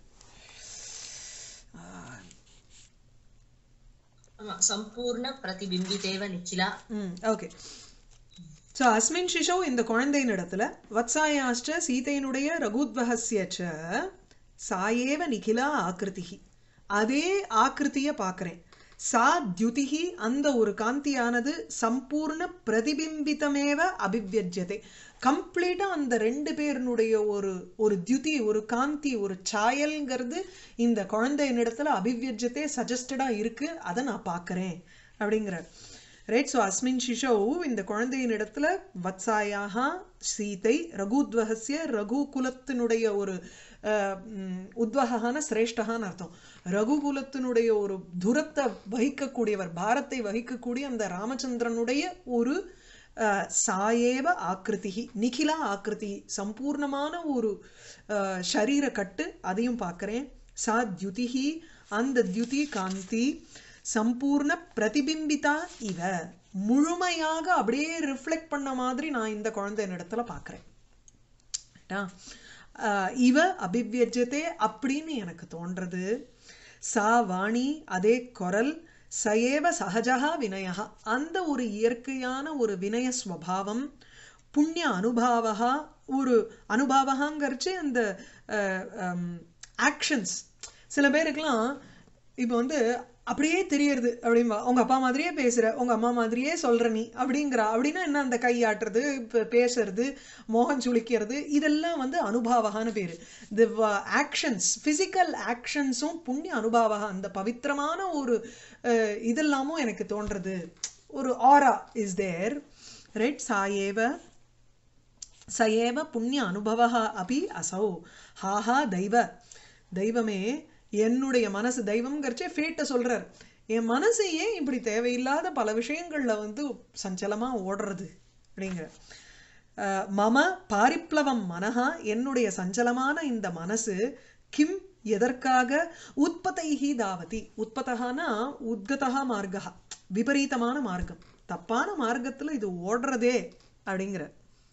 ஆமா, सम्पूर्णप्रतिबिम्बितेव निखिला ம் ஓகே ஸோ அஸ்மின் சிஷோ இந்த குழந்தையின் இடத்துல வத்சாயாஷ்ட சீதையினுடைய ரகுத்வஹஸ்ய ச சாயேவ நிகிலா ஆக்கிருதிகி அதே ஆக்கிருத்திய பார்க்கிறேன் சா தியுதிகி அந்த ஒரு காந்தியானது சம்பூர்ண பிரதிபிம்பிதமேவ அபிவியஜ்யதே கம்ப்ளீட்டா அந்த ரெண்டு பேரினுடைய ஒரு ஒரு தியுதி ஒரு காந்தி ஒரு சாயல்ங்கிறது இந்த குழந்தையினிடத்துல அபிவியஜ்யத்தே சஜஸ்டடா இருக்கு அதை நான் பார்க்கறேன் அப்படிங்கிறார் ரைட் ஸோ அஸ்மின் சிஷௌ இந்த குழந்தையின் இடத்துல வத்சாயாக சீதை ரகுத்வஹஸ்ய ரகு குலத்தினுடைய ஒரு அஹ், ம், உத்வகான சிரேஷ்டகான்னு அர்த்தம் ரகுகுலத்தினுடைய ஒரு துரத்தை வகிக்கக்கூடியவர் பாரத்தை வகிக்கக்கூடிய அந்த ராமச்சந்திரனுடைய ஒரு அஹ், சாயேவ ஆக்கிருதி நிகிலா ஆக்கிருதி சம்பூர்ணமான ஒரு அஹ், சரீர கட்டு அதையும் பார்க்கிறேன் சா தியுதிஹி அந்த தியுதி காந்தி சம்பூர்ண பிரதிபிம்பிதா இவ முழுமையாக அப்படியே ரிஃப்ளெக்ட் பண்ண மாதிரி நான் இந்த குழந்தையின் இடத்துல பார்க்கிறேன் ரைட்டா? ஆஹ் இவ அபிவியஜ்யத்தே அப்படின்னு எனக்கு தோன்றது சா வாணி அதே குரல் சயேவ சகஜா வினயா அந்த ஒரு இயற்கையான ஒரு வினய ஸ்வபாவம் புண்ணிய அனுபாவா ஒரு அனுபாவகாங்கிறச்சு அந்த ஆக்ஷன்ஸ் சில பேருக்கெல்லாம் இப்போ வந்து அப்படியே தெரியறது அப்படின்பா உங்க அப்பா மாதிரியே பேசுற உங்க அம்மா மாதிரியே சொல்ற நீ அப்படிங்கிறா அப்படின்னா என்ன அந்த கையாட்டுறது ப- பேசுறது மோகம் சுளிக்கிறது இதெல்லாம் வந்து அனுபாவகான்னு பேரு தி ஆக்ஷன்ஸ் பிசிக்கல் ஆக்ஷன்ஸும் புண்ணிய அனுபாவகா அந்த பவித்திரமான ஒரு அஹ், இதெல்லாமும் எனக்கு தோன்றது ஒரு ஆரா இஸ் தேர் ரைட் சாயேவ ச ஏவ புண்ணிய அனுபவः அபி அசௌ ஹாஹா தெய்வ தெய்வமே என்னுடைய மனசு தெய்வம்ங்கிறச்சே ஃபேட்டை சொல்றார் என் மனசு ஏன் இப்படி தேவையில்லாத பல விஷயங்கள்ல வந்து சஞ்சலமா ஓடுறது அப்படிங்கிற அஹ், மம பாரிப்ளவம் மனஹா என்னுடைய சஞ்சலமான இந்த மனசு கிம் எதற்காக உத்பதைஹி தாவதி உத்பதகானா உத்கதா மார்கா விபரீதமான மார்க்கம் தப்பான மார்க்கத்துல இது ஓடுறதே அப்படிங்கிற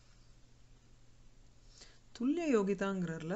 துல்லிய யோகிதாங்கிறார்ல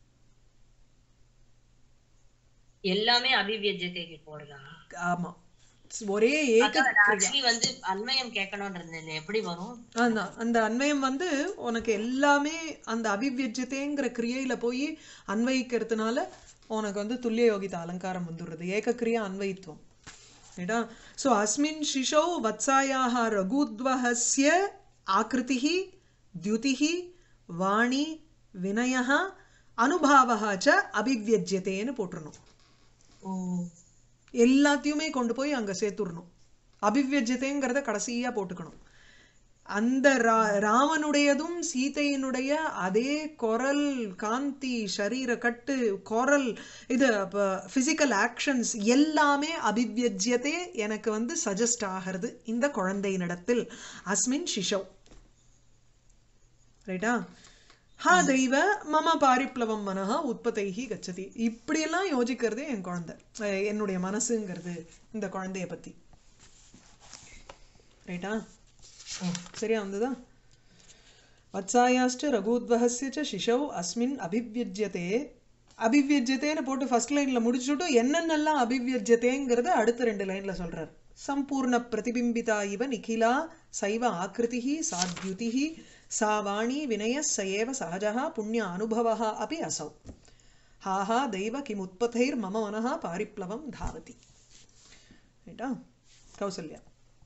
எல்லாமே அபிவியஜத்தைக்கு போடுறா ஆமா ஒரே ஏக அதான் ஆக்சுவலி வந்து அன்மயம் கேட்கணும்னு இருந்தேன் எப்படி வரும் அதான் அந்த அன்வயம் வந்து உனக்கு எல்லாமே அந்த அபிவியஜ்யத்தேங்கிற கிரியையில போய் அன்வயிக்கிறதுனால உனக்கு வந்து துல்லிய யோகித அலங்காரம் வந்துடுறது ஏக கிரியா அன்வயித்துவம் ரைட்டா ஸோ அஸ்மின் சிஷௌ வத்சாயாக ரகுத்வஹஸ்ய ஆக்ருதிஹி द्युतिः வாணி வினயः அனுபாவः ச அபிவியஜ்யத்தேன்னு போட்டுறணும் ஓ எல்லாத்தையுமே கொண்டு போய் அங்க சேர்த்துடணும் அபிவியஜ்யத்தைங்கிறத கடைசியா போட்டுக்கணும் அந்த ரா ராமனுடையதும் சீதையினுடைய அதே குரல் காந்தி சரீர கட்டு குரல் இது பிசிக்கல் ஆக்ஷன்ஸ் எல்லாமே அபிவியஜ்யத்தே எனக்கு வந்து சஜஸ்ட் ஆகிறது இந்த குழந்தையினிடத்தில் அஸ்மின் சிஷவ் ரைட்டா ஹா தெய்வ மம பாரிப்ளவம் மனஹா உற்பத்தைஹி கச்சதி இப்படியெல்லாம் யோசிக்கிறது என் குழந்தை அஹ் என்னுடைய மனசுங்கிறது இந்த குழந்தைய பத்தி ரைட்டா சரியா வந்ததா வத்சாயாஷ்ட ரகுத்வஹஸ்ய ச சிஷவ் அஸ்மின் அபிவியஜ்யதே அபிவியஜ்யத்தேன்னு போட்டு ஃபர்ஸ்ட் லைன்ல முடிச்சுட்டு என்னென்னலாம் அபிவியஜ்யத்தேங்கிறத அடுத்த ரெண்டு லைன்ல சொல்றார் சம்பூர்ண பிரதிபிம்பிதா இவ நிகிலா சைவ ஆக்கிருதிः சாத்யுதிः சா வாணி வினய சயேவ சகஜः புண்ணிய அனுபவः अपि असौ हाहा दैव किमुत्पथैर् मम मनः पारिप्लवं धावति ரைட்டா கௌசல்யா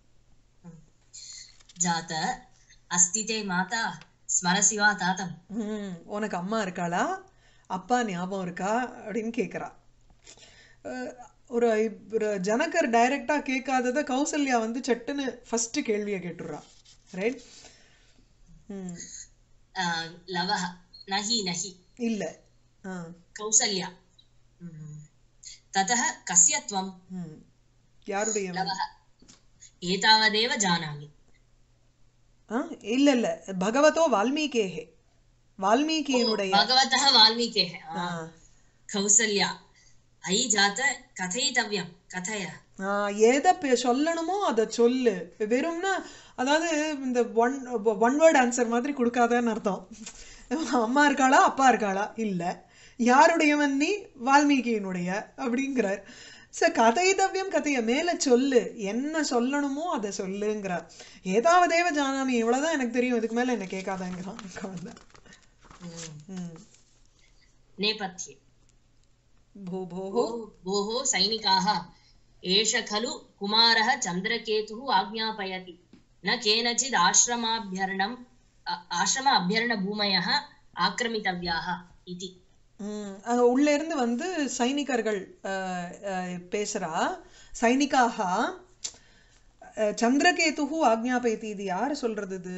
ஜாத அஸ்திதே மாதா ஸ்மரசி வா தாத்தம் ம் உனக்கு அம்மா இருக்காளா அப்பா ஞாபகம் இருக்கா அப்படின்னு கேட்குறா ஒரு ஒரு ஜனகர் டைரக்டா கேட்காதத கௌசல்யா வந்து சட்டுன்னு ஃபர்ஸ்ட் கேள்வியை கேட்டுடுறா ரைட் ம் ஆஹ், லவஹ நஹி நஹி இல்ல ஆ கௌசல்யா ம். ததः கஸ்ய त्वम् ம் யாருடைய லவஹ ஏதாவதேவ ஜானாமி ஆ இல்ல இல்ல பகவதோ வால்மீகேஹே வால்மீகியினுடைய பகவதः வால்மீகேः ஆ கௌசல்யா ஐ ஜாத கதைதவ்யம் கதய ஆ, எதை பே- சொல்லணுமோ அதை சொல்லு வெறும்னா அதாவது இந்த ஒன் ஒன் வேர்ட் ஆன்சர் மாதிரி கொடுக்காதன்னு அர்த்தம் அம்மா இருக்காளா அப்பா இருக்காளா இல்ல யாருடையவன் நீ வால்மீகியினுடைய அப்படிங்கிறார் ச கதைதவ்யம் கதைய மேல சொல்லு என்ன சொல்லணுமோ அதை சொல்லுங்கிறார் ஏதாவதேவ ஜானாமி இவ்வளவுதான் எனக்கு தெரியும் இதுக்கு மேல என்ன கேட்காதங்கிறான் குழந்தை ம். நேபத்யே भो भोः भोः सैनिकाः एष खलु कुमारः चन्द्रकेतुः आज्ञापयति न केनचित् आश्रमाभ्यर्णम् अ- आश्रम अभ्यर्णभूमयः आक्रमितव्याः इति ம், அங்க உள்ள இருந்து வந்து சைனிகர்கள் அஹ், அஹ், பேசுறா சைனிக்காக அஹ், சந்திரகேதுகு ஆக்ஞாபயத்தி இது யாரு சொல்றது இது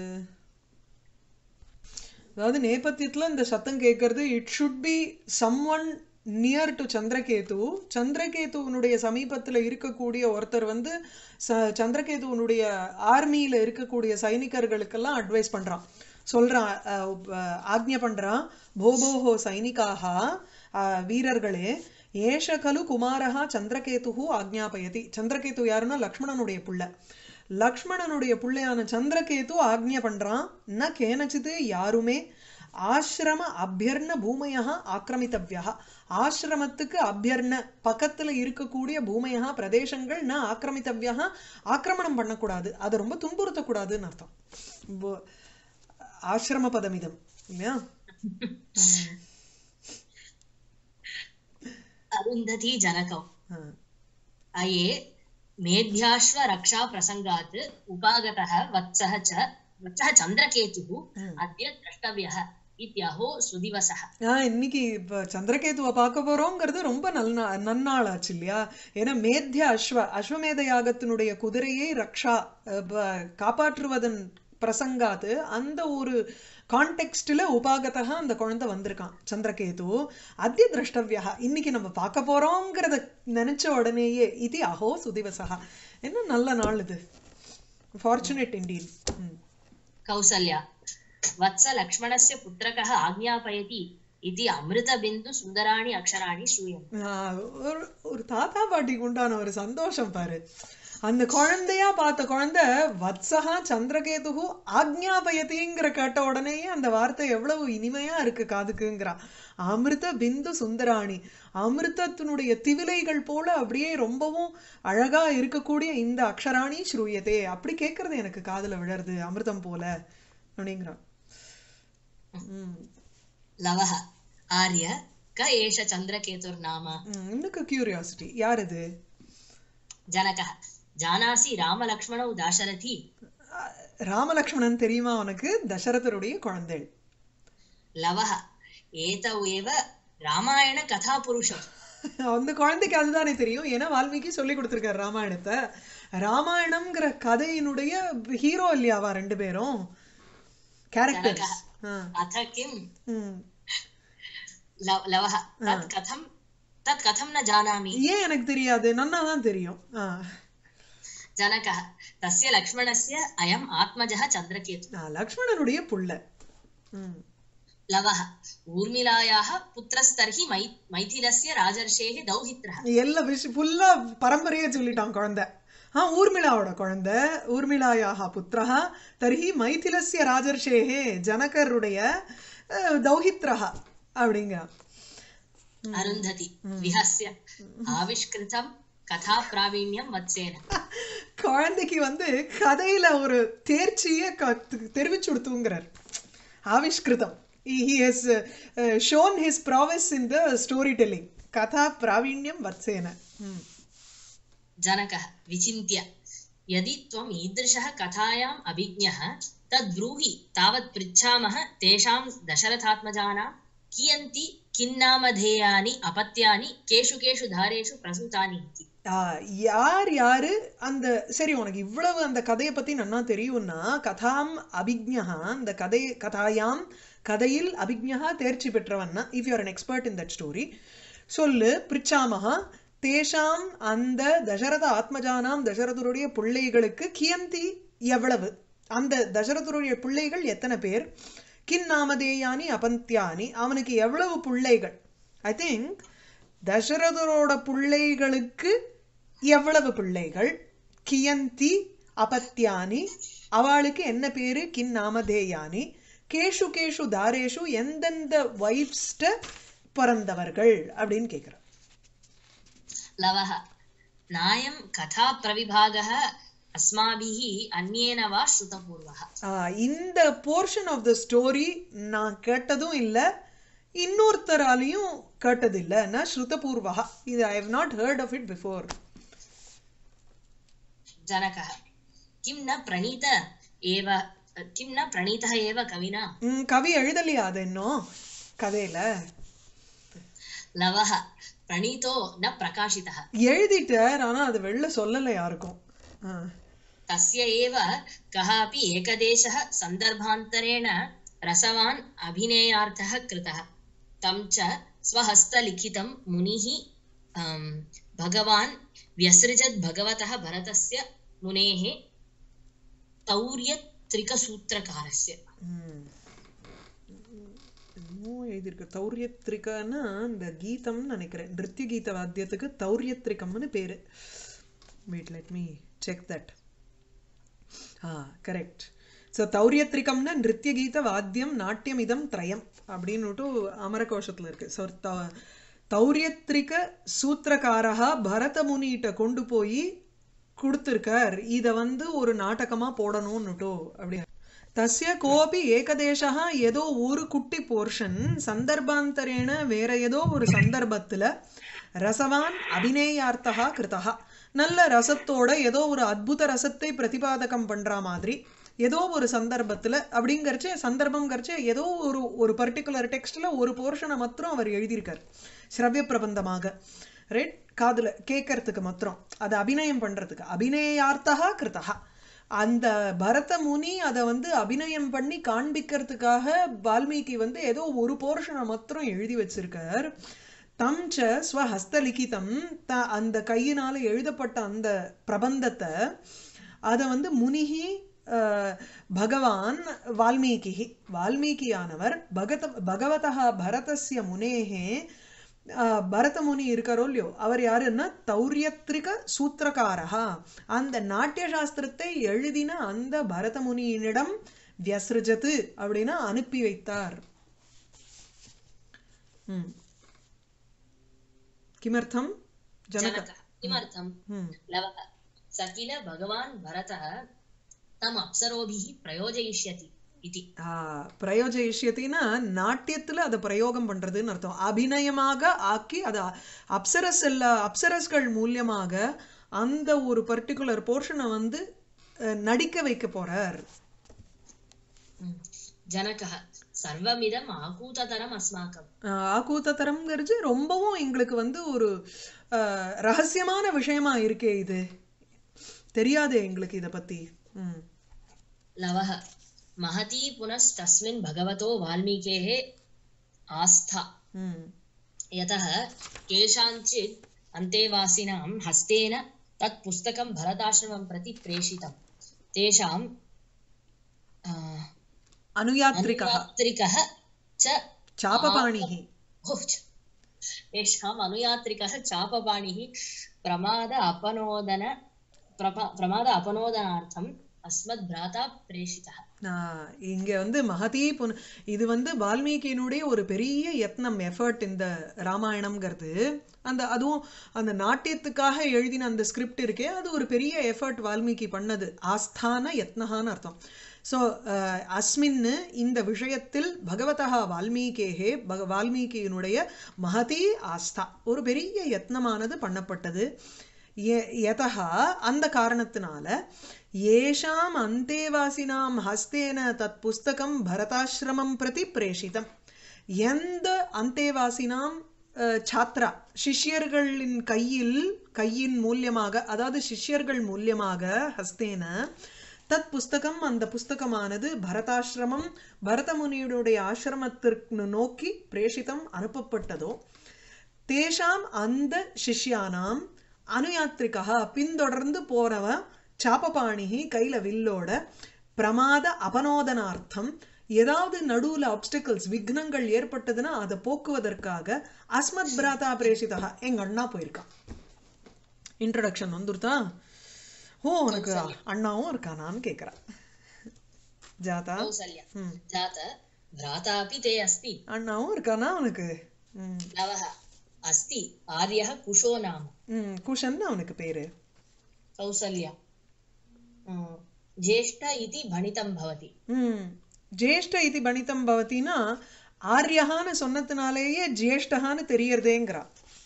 அதாவது நேபத்தியத்துல இந்த சத்தம் கேட்கறது it should be someone near to Chandraketu சந்திரகேதுவனுடைய சமீபத்துல இருக்கக்கூடிய ஒருத்தர் வந்து ச- சந்திரகேதுவனுடைய ஆர்மியில இருக்கக்கூடிய சைனிகர்களுக்கெல்லாம் அட்வைஸ் பண்றான் சொல்றான் அஹ், அஹ், ஆக்ஞை பண்றான் போபோஹோ சைனிகாக அஹ், வீரர்களே ஏஷ கலு குமாரஹா சந்திரகேதுஹு ஆக்ஞாபயதி சந்திரகேது யாருன்னா லக்ஷ்மணனுடைய புள்ள லக்ஷ்மணனுடைய புள்ளையான சந்திரகேது ஆக்ஞை பண்றான் ந கேனச்சிது யாருமே ஆசிரம அபியர்ண பூமயா ஆக்கிரமித்தவ்யா ஆசிரமத்துக்கு அபியர்ண பக்கத்துல இருக்கக்கூடிய பூமையா பிரதேசங்கள் ந ஆக்கிரமித்தவ்யா ஆக்கிரமணம் பண்ணக்கூடாது அதை ரொம்ப துன்புறுத்தக்கூடாதுன்னு அர்த்தம் போ- ஆசிரம பதமிதம் இல்லையா अरुन्धती जनकौ ஆ. अये मेध्याश्व रक्षा प्रसङ्गात् उपागतः वत्सः च वत्सः चन्द्रकेतुः अद्य द्रष्टव्यः इत्यहो सुदिवसः ஆ இன்னைக்கு இப்ப சந்திரகேதுவை பார்க்க போறோங்கிறது ரொம்ப நல்ல நன்னாள் ஆச்சு இல்லையா ஏன்னா மேத்திய அஸ்வ அஸ்வமேத யாகத்தினுடைய குதிரையை ரக்ஷா அஹ், ப- காப்பாற்றுவதன் பிரசங்காத்து அந்த ஒரு கான்டெக்ஸ்ட்ல உபாகதா அந்த குழந்தை வந்திருக்கான் சந்திரகேது அத்திய திரஷ்டவியா இன்னைக்கு நம்ம பார்க்க போறோங்கிறத நினைச்ச உடனேயே இது அஹோ சுதிவசா என்ன நல்ல நாள் இது ஃபார்ச்சுனேட் இண்டீன் कौसल्या वत्स लक्ष्मणस्य पुत्रकः आज्ञापयति इति अमृतबिन्दु सुन्दराणि अक्षराणि श्रूयन्ते ஆஹ் ஒரு ஒரு தாத்தா பாட்டிக்கு உண்டான ஒரு சந்தோஷம் பாரு அந்த குழந்தையா பார்த்த குழந்தை வத்சகா சந்திரகேதுகு ஆக்ஞாபயதிங்கிற கேட்ட உடனேயே அந்த வார்த்தை எவ்வளவு இனிமையா இருக்கு காதுக்குங்கிறா அமிர்த பிந்து சுந்தராணி அமிர்தத்தினுடைய திவிலைகள் போல அப்படியே ரொம்பவும் அழகா இருக்கக்கூடிய இந்த அக்ஷராணி ஸ்ரூயதே அப்படி கேட்கறது எனக்கு காதுல விழருது அமிர்தம் போல அப்படிங்கிறான் உம் लवः आर्य क एष चन्द्रकेतुर्नाम உம் இன்னுக்கு கியூரியாசிட்டி யார் இது जनकः जानासि रामलक्ष्मणौ दाशरथी ராமலக்ஷ்மணன் தெரியுமா உனக்கு தசரதருடைய குழந்தை लवः एतौ एव रामायण कथापुरुषौ அந்த குழந்தைக்கு அதுதானே தெரியும் ஏன்னா வால்மீகி சொல்லி கொடுத்துருக்காரு ராமாயணத்தை ராமாயணம்ங்கிற கதையினுடைய ஹீரோ இல்லையாவா ரெண்டு பேரும் கேரக்டர்ஸ் अथ किं लव लवः तत् कथं तत् कथं न जानामि ஏன் எனக்கு தெரியாது நன்னா தான் தெரியும் ஆ. जनकः तस्य लक्ष्मणस्य अयम् आत्मजः चन्द्रकेतु ஆ, லக்ஷ்மணனுடைய புள்ள ம். लवः ஊர்மிளாயாः புத்திரஸ்தர்ஹி மை மைथिलस्य ராஜர்ஷேः दौहित्रः எல்லா விஷயம் ஃபுல்லா பரம்பரையே சொல்லிட்டான் குழந்தை ஆ ஊர்மிளாவோட குழந்தை ஊர்மிளாயாக புத்திரஹா தர்ஹி மைथिलस्य ராஜர்ஷேகே ஜனகருடைய அஹ், தௌஹித்ரஹா அப்படிங்கிறான் अरुन्धति विहस्य आविष्कृतं कथाप्रावीण्यं वत्सेन குழந்தைக்கு வந்து கதையில ஒரு தேர்ச்சியை க- தெரிவிச்சு கொடுத்துங்கிறார் ஆவிஷ்கிருதம் he has uh, shown his prowess in the storytelling கதா பிராவீண்யம் வத்சேன ம். जनकः विचिन्त्य यदि त्वम् ईदृशः कथायाम् अभिज्ञः तद्ब्रूहि तावत् पृच्छामः तेषां दशरथात्मजानां कियन्ति किन्नामधेयानि अपत्यानि केषु केषु धारेषु प्रसूतानि इति ஆ, யார் யாரு அந்த சரி உனக்கு இவ்வளவு அந்த கதையை பத்தி நன்னா தெரியும்னா கதாம் அபிஜ்ஞா அந்த கதை கதாயாம் கதையில் அபிஜ்ஞா தேர்ச்சி பெற்றவன்னா if you are an expert in that story சொல்லு பிரிச்சாமஹா தேஷாம் அந்த தசரத ஆத்மஜானாம் தசரதருடைய பிள்ளைகளுக்கு கியந்தி எவ்வளவு அந்த தசரதருடைய பிள்ளைகள் எத்தனை பேர் கின் நாமதேயானி அபந்தியானி அவனுக்கு எவ்வளவு பிள்ளைகள் ஐ திங்க் தசரதரோட பிள்ளைகளுக்கு எவ்வளவு பிள்ளைகள் கியந்தி அபத்தியானி அவளுக்கு என்ன பேரு கின் நாமதேயானி கேஷு கேஷு தாரேஷு எந்தெந்த வைஃப்ஸ்ட பிறந்தவர்கள் அப்படின்னு கேக்குறான் लवः नायं कथाप्रविभागः अस्माभिः अन्येन वा श्रुतपूर्वः ஆஹ் இந்த போர்ஷன் ஆஃப் த ஸ்டோரி நான் கேட்டதும் இல்ல இன்னொருத்தராலையும் கேட்டதில்ல நான் ஸ்ருதபூர்வா இது I have not heard of it before जनकः किं न प्रणीत एव किं न प्रणीतः एव कविना கவி எழுதலையா அது இன்னும் கதையில लवः प्रणीतो न प्रकाशितः எழுதிட்டார் ஆனா அது வெளில சொல்லல யாருக்கும் ஆஹ். तस्य एव कः अपि एकदेशः सन्दर्भान्तरेण रसवान् अभिनेयार्थः कृतः तं च स्वहस्तलिखितं मुनिः अं, भगवान् व्यसृजत् भगवतः भरतस्य मुनेः तौर्यत्रिकसूत्रकारस्य ம். என்னமோ எழுதியிருக்கு தௌரியத்ரிகன்னா இந்த கீதம்னு நினைக்கிறேன் நிருத்ய கீத வாத்தியத்துக்கு தௌரியத்ரிகம்னு பேரு wait let me check that ah correct so தௌரியத்ரிகம்னா நிருத்திய கீத வாத்தியம் நாட்டியம் இதம் திரயம் அப்படின்னுட்டு அமரகோஷத்துல இருக்கு ஸோ தௌரியத்ரிக சூத்திரக்காரகா பரத முனிகிட்ட கொண்டு போய் கொடுத்துருக்கார் இத வந்து ஒரு நாடகமா போடணும்னுட்டோ அப்படி தஸ்ய கோபி ஏகதேசா ஏதோ ஒரு குட்டி போர்ஷன் சந்தர்ப்பாந்தரேன வேற ஏதோ ஒரு சந்தர்ப்பத்துல ரசவான் அபிநேயார்த்தகா கிருதா நல்ல ரசத்தோட ஏதோ ஒரு அத்புத ரசத்தை பிரதிபாதகம் பண்ற மாதிரி ஏதோ ஒரு சந்தர்ப்பத்துல அப்படிங்கறச்சு சந்தர்ப்பம்ங்கிறச்சு ஏதோ ஒரு ஒரு பர்டிகுலர் டெக்ஸ்ட்ல ஒரு போர்ஷனை மாத்திரம் அவர் எழுதியிருக்கார் சிரவிய பிரபந்தமாக ரைட் காதுல கேட்கறதுக்கு மாத்திரம் அதை அபிநயம் பண்றதுக்கு அபிநயார்த்தகா கிருதா அந்த பரத முனி அதை வந்து அபிநயம் பண்ணி காண்பிக்கிறதுக்காக வால்மீகி வந்து ஏதோ ஒரு போர்ஷனை மாத்திரம் எழுதி வச்சிருக்கார் தம் ச ஸ்வஹஸ்தலிகிதம் த அந்த கையினால எழுதப்பட்ட அந்த பிரபந்தத்தை அதை வந்து முனிகி அஹ், பகவான் வால்மீகி வால்மீகியானவர் பகத பகவதா பரதஸ்ய முனேகே அஹ், பரத முனி இருக்காரோ இல்லையோ அவர் யாருன்னா தௌரியத்ரிக சூத்திரகாரகா அந்த நாட்டிய சாஸ்திரத்தை எழுதின அந்த பரத முனியினிடம் வியஸ்ருஜத்து அப்படின்னா அனுப்பி வைத்தார் ம் किमर्थं जनक जनकः किमर्थम् हम्म, लवः स किल भगवान् भरतः तम् अप्सरोभिः प्रयोजयिष्यति इति ஆ, பிரயோஜயிஷ்யத்தின்னா நாட்டியத்துல அதை பிரயோகம் பண்றதுன்னு அர்த்தம் அபிநயமாக ஆக்கி அதை அப்சரஸ் எல்லா அப்சரஸ்கள் மூலியமாக அந்த ஒரு பர்டிகுலர் போர்ஷனை வந்து அஹ், நடிக்க வைக்க போறார் हम्म। जनकः सर्वमिदम् आकूततरम् अस्माकम् ஆஹ், ஆக்கூத்தத்தரம்ங்கிறது ரொம்பவும் எங்களுக்கு வந்து ஒரு ஆஹ், ரகசியமான விஷயமா இருக்கே இது தெரியாதே எங்களுக்கு இத பத்தி ம் लवः महती पुनस्तस्मिन् भगवतो वाल्मीकेः आस्था ம் यतः केषाञ्चित् अन्तेवासिनां हस्तेन तत् पुस्तकं भरताश्रमं प्रति प्रेषितं तेषां आ, அனுயாத்ரிகா अनुयात्रिकः च சாபபாணிஹி ओ, च- तेषाम् अनुयात्रिकः चापपाणिः प्रमाद अपनोदन प्रपा प्रमाद अपनोदनार्थम् अस्मद्भ्राता प्रेषितः ஆஹ் இங்க வந்து மகதி புன இது வந்து வால்மீகியினுடைய ஒரு பெரிய யத்னம் எஃபர்ட் இந்த ராமாயணம்ங்கிறது அந்த அதுவும் அந்த நாட்டியத்துக்காக எழுதின அந்த ஸ்கிரிப்ட் இருக்கே அது ஒரு பெரிய எஃபர்ட் வால்மீகி பண்ணது ஆஸ்தான யத்னஹான்னு அர்த்தம் ஸோ அஸ்மின்னு இந்த விஷயத்தில் பகவதா வால்மீகேகே பக வால்மீகியினுடைய மகதி ஆஸ்தா ஒரு பெரிய யத்னமானது பண்ணப்பட்டது ய- யதா அந்த காரணத்தினால ஏஷாம் அந்தேவாசினாம் ஹஸ்தேன தத் புஸ்தகம் பரதாசிரமம் பிரதி பிரேஷிதம் எந்த அந்தேவாசினாம் அஹ், சாத்ரா சிஷ்யர்களின் கையில் கையின் மூலியமாக அதாவது சிஷ்யர்கள் மூலியமாக ஹஸ்தேன தத் புஸ்தகம் அந்த புஸ்தகமானது பரதாசிரமம் பரதமுனியுடைய ஆசிரமத்திற்கு நோக்கி பிரேஷிதம் அனுப்பப்பட்டதோ தேஷாம் அந்த சிஷ்யானாம் அனுயாத்ரிகா பின்தொடர்ந்து போறவன் சாப்பபாணிகி கையில வில்லோட பிரமாத அபனோதனார்த்தம் ஏதாவது நடுவுல ஆப்ஸ்டிகல்ஸ் விக்னங்கள் ஏற்பட்டதுன்னா அதை போக்குவதற்காக அஸ்மத் பிராதா பிரேஷிதா எங்க அண்ணா போயிருக்கான் இன்ட்ரடக்ஷன் வந்துருதா ஓ உனக்கு அண்ணாவும் இருக்கானான்னு கேக்குறா ஜாதா कौसल्या ம் जात भ्राता अपि ते अस्ति அண்ணாவும் இருக்கானா உனக்கு ம் लवः अस्ति आर्यः कुशो नाम ம் குஷன் அவனுக்கு பேரு कौसल्या अ, ज्येष्ठ इति भणितं भवति ம் ஜேஷ்ட இது பணித்தம் பவத்தினா ஆர்யஹான்னு சொன்னதுனாலேயே ஜேஷ்டஹான்னு தெரியறதேங்கிறா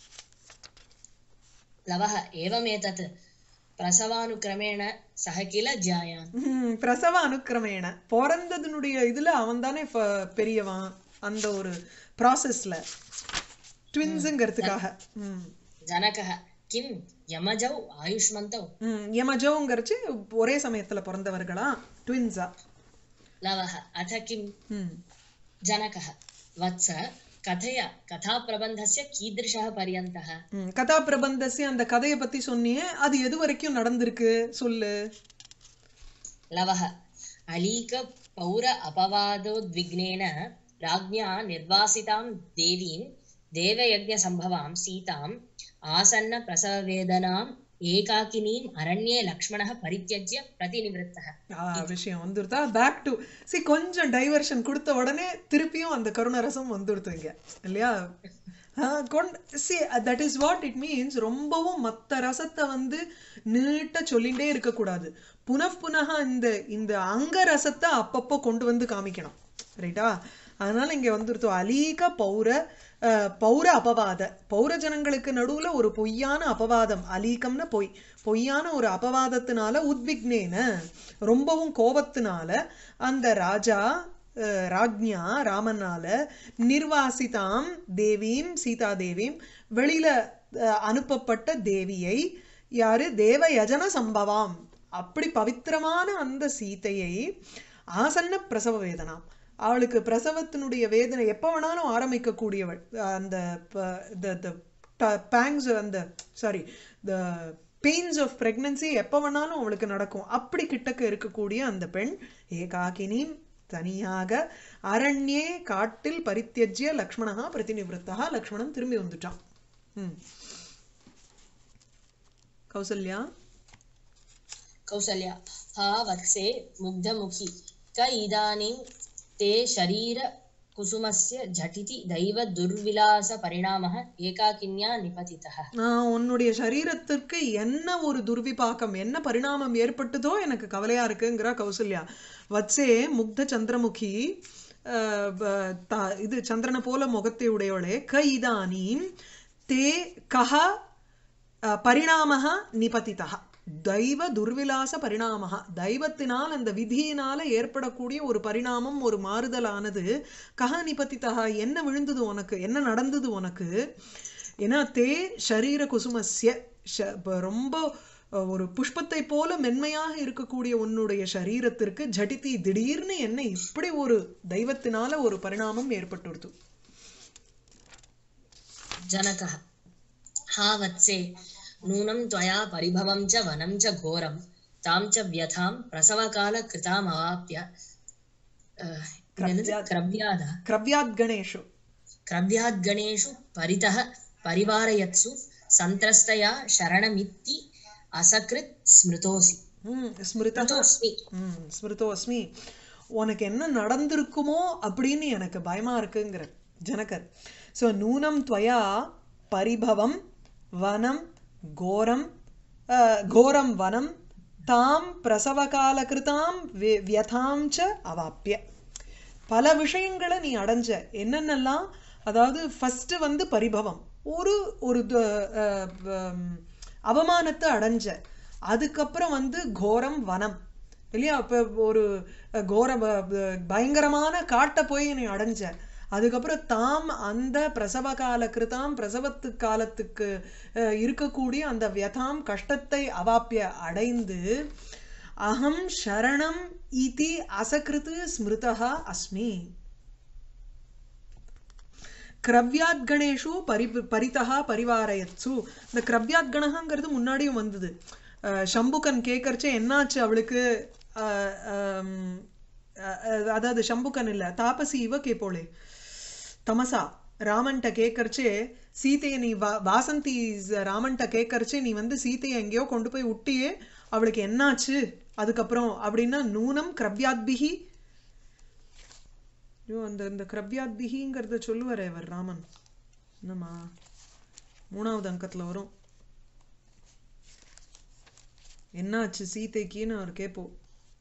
लवः एवमेतत् प्रसवानुक्रमेण सः किल ज्यायान् ம், பிரசவ அனுக்கிரமேண பிறந்ததுனுடைய இதுல அவன் தானே பெரியவன் அந்த ஒரு ப்ராசஸ்ல ட்வின்ஸுங்கிறதுக்காக ம் जनकः किं यमजौ आयुष्मन्तौ ம் யமஜோங்கிறச்சு ஒரே சமயத்துல பிறந்தவர்களா ட்வின்ஸா लवः अथ किं ம் जनकः वत्स कथय कथाप्रबन्धस्य कीदृशः पर्यन्तः ம் கதா பிரபந்தस्य அந்த கதையை பத்தி சொன்னியே அது எது வரைக்கும் நடந்திருக்கு சொல்லு लवः अलीक पौर अपवादोद्विग्नेन राज्ञा निर्वासितां देवीं देवयज्ञसम्भवां सीताम् आसन्नप्रसववेदनां एकाकिनीम् अरण्ये लक्ष्मणः परित्यज्य प्रतिनिवृत्तः ஆ, விஷயம் வந்துருதா பேக் டு சி கொஞ்சம் டைவர்ஷன் கொடுத்த உடனே திருப்பியும் அந்த கருணரசம் வந்துடுது இங்க இல்லையா see that is what it means ரொம்பவும் மத்த ரசத்தை வந்து நீட்ட சொல்லிகிட்டே இருக்கக்கூடாது புனః புனக இந்த இந்த அங்க ரசத்தை அப்பப்போ கொண்டு வந்து காமிக்கணும் ரைட்டா அதனால இங்க வந்துருத்தோ அலீக பௌர அஹ், பௌர அபவாத பௌர ஜனங்களுக்கு நடுவுல ஒரு பொய்யான அபவாதம் அலீகம்னா பொய் பொய்யான ஒரு அபவாதத்தினால உத்விக்னேன ரொம்பவும் கோபத்தினால அந்த ராஜா அஹ், ராஜ்ஞா ராமனால நிர்வாசிதாம் தேவீம் சீதா தேவீம் வெளியில அஹ், அனுப்பப்பட்ட தேவியை யாரு தேவ யஜன சம்பவாம் அப்படி பவித்திரமான அந்த சீதையை ஆசன்ன பிரசவ வேதனாம் அவளுக்கு பிரசவத்தினுடைய வேதனை எப்போ வேணாலும் ஆரம்பிக்கக்கூடியவள் அந்த பேங்ஸ் அந்த sorry the pains of pregnancy எப்போ வேணாலும் அவளுக்கு நடக்கும் அப்படி கிட்டக்க இருக்கக்கூடிய அந்த பெண் ஏகாகினி தனியாக அரண்யே காட்டில் பரித்தியஜ்ய லக்ஷ்மணா பிரதிநிவத்தா லக்ஷ்மணன் திரும்பி வந்துட்டான் ம் கௌசல்யா कौसल्या हा वत्से मुग्धमुखी क इदानीं ते शरीरकुसुमस्य झटिति दैवदुर्विलासपरिणामः एकाकिन्या निपतितः நான் உன்னுடைய சரீரத்திற்கு என்ன ஒரு துர்விபாக்கம் என்ன பரிணாமம் ஏற்பட்டதோ எனக்கு கவலையா இருக்குங்கிறா கௌசல்யா வத்சே முக்த சந்திரமுகி அஹ், ப- த- இது சந்திரனை போல முகத்தை உடையவளே க இதானீம் தே கஹ அஹ், பரிணாமः நிபதிதः தெய்வ துர்விலாச பரிணாமः தெய்வத்தினால் அந்த விதியினால ஏற்படக்கூடிய ஒரு பரிணாமம் ஒரு மாறுதலானது கஹ நிபதிதः என்ன விழுந்தது உனக்கு என்ன நடந்தது உனக்கு ஏன்னா தே ஷரீர குசுமஸ்ய ஷ- இப்ப ரொம்ப அஹ், ஒரு புஷ்பத்தை போல மென்மையாக இருக்கக்கூடிய உன்னுடைய சரீரத்திற்கு ஜடித்தி திடீர்னு என்ன இப்படி ஒரு தெய்வத்தினால ஒரு பரிணாமம் ஏற்பட்டுடுது जनकः हा वत्से नूनं त्वया परिभवं च वनं च घोरं तां च व्यथां प्रसवकालकृतामवाप्य अह, என்னது? क्रव्याद கிரவ்யாத் கணேஷு क्रव्याद्गणेषु परितः परिवारयत्सु सन्त्रस्तया शरणमिति असकृत् स्मृतोऽसि ம் ஸ்மிருதா स्मृतोऽस्मि ம் ஸ்மிருதோ அஸ்மி உனக்கு என்ன நடந்திருக்குமோ அப்படின்னு எனக்கு பயமா இருக்குங்கிற ஜனகர் ஸோ நூனம் துவயா பரிபவம் வனம் கோரம் அஹ், கோரம் வனம் தாம் பிரசவகால கிருதாம் வி- வியதாம் ச அவாப்பிய பல விஷயங்களை நீ அடைஞ்ச என்னென்னலாம் அதாவது ஃபர்ஸ்ட் வந்து பரிபவம் ஒரு ஒரு த- அஹ், ஹம், அவமானத்தை அடைஞ்ச அதுக்கப்புறம் வந்து கோரம் வனம் இல்லையா இப்போ ஒரு அஹ், கோர ப- ப- பயங்கரமான காட்டை போய் நீ அடைஞ்ச அதுக்கப்புறம் தாம் அந்த பிரசவ கால கிருதாம் பிரசவத்து காலத்துக்கு அஹ், இருக்கக்கூடிய அந்த வியதாம் கஷ்டத்தை அவாப்பிய அடைந்து அகம் சரணம் இதி அசகிருத்து ஸ்மிருதா அஸ்மி கிரவ்யாத்கணேஷு பரி பரிதா பரிவாரயத்சு இந்த கிரவ்யாத்கணங்கிறது முன்னாடியும் வந்தது அஹ் சம்புகன் கேட்கறச்சே என்னாச்சு அவளுக்கு அஹ், ஹம், அஹ், அதாவது சம்புகன் இல்ல தாபசி இவ கேப்போளே தமசா ராமன்ட்ட கேட்கறச்சே சீதையை நீ வா வாசந்தி ஸ்- ராமன்ட்ட கேட்கறச்சே நீ வந்து சீதையை எங்கேயோ கொண்டு போய் விட்டியே அவளுக்கு என்னாச்சு அதுக்கப்புறம் அப்படின்னா நூனம் கிரவ்யாத்பிகி ஐயோ அந்த இந்த கிரவ்யாத்பிகிங்கிறத சொல்லுவாரே அவர் ராமன் என்னம்மா மூணாவது அங்கத்துல வரும் என்னாச்சு சீதைக்குன்னு அவர் கேட்போம்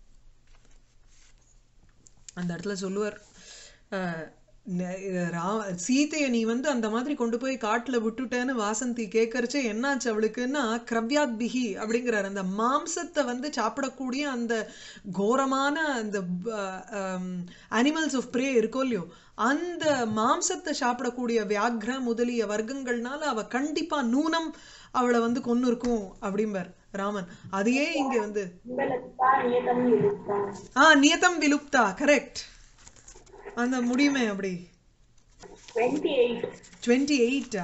அந்த இடத்துல சொல்லுவார் அஹ், ந- ரா- சீதையை நீ வந்து அந்த மாதிரி கொண்டு போய் காட்டுல விட்டுட்டேன்னு வாசந்தி கேட்கறச்சே என்னாச்சு அவளுக்குன்னா கிரவ்யாத்பிகி அப்படிங்கிறார் அந்த மாம்சத்தை வந்து சாப்பிடக்கூடிய அந்த கோரமான அந்த அனிமல்ஸ் ஆஃப் ப்ரே இருக்கோ இல்லையோ அந்த மாம்சத்தை சாப்பிடக்கூடிய வியாக்ர முதலிய வர்க்கங்கள்னால அவ கண்டிப்பா நூனம் அவளை வந்து கொன்னு இருக்கும் அப்படிம்பார் ராமன் அதையே இங்க வந்து உங்களத்தா நியதம் இருக்கா ஆ நியதம் விலுப்தா கரெக்ட் அந்த முடியுமே அப்படி டுவெண்ட்டி எயிட் டுவெண்ட்டி எயிட்டா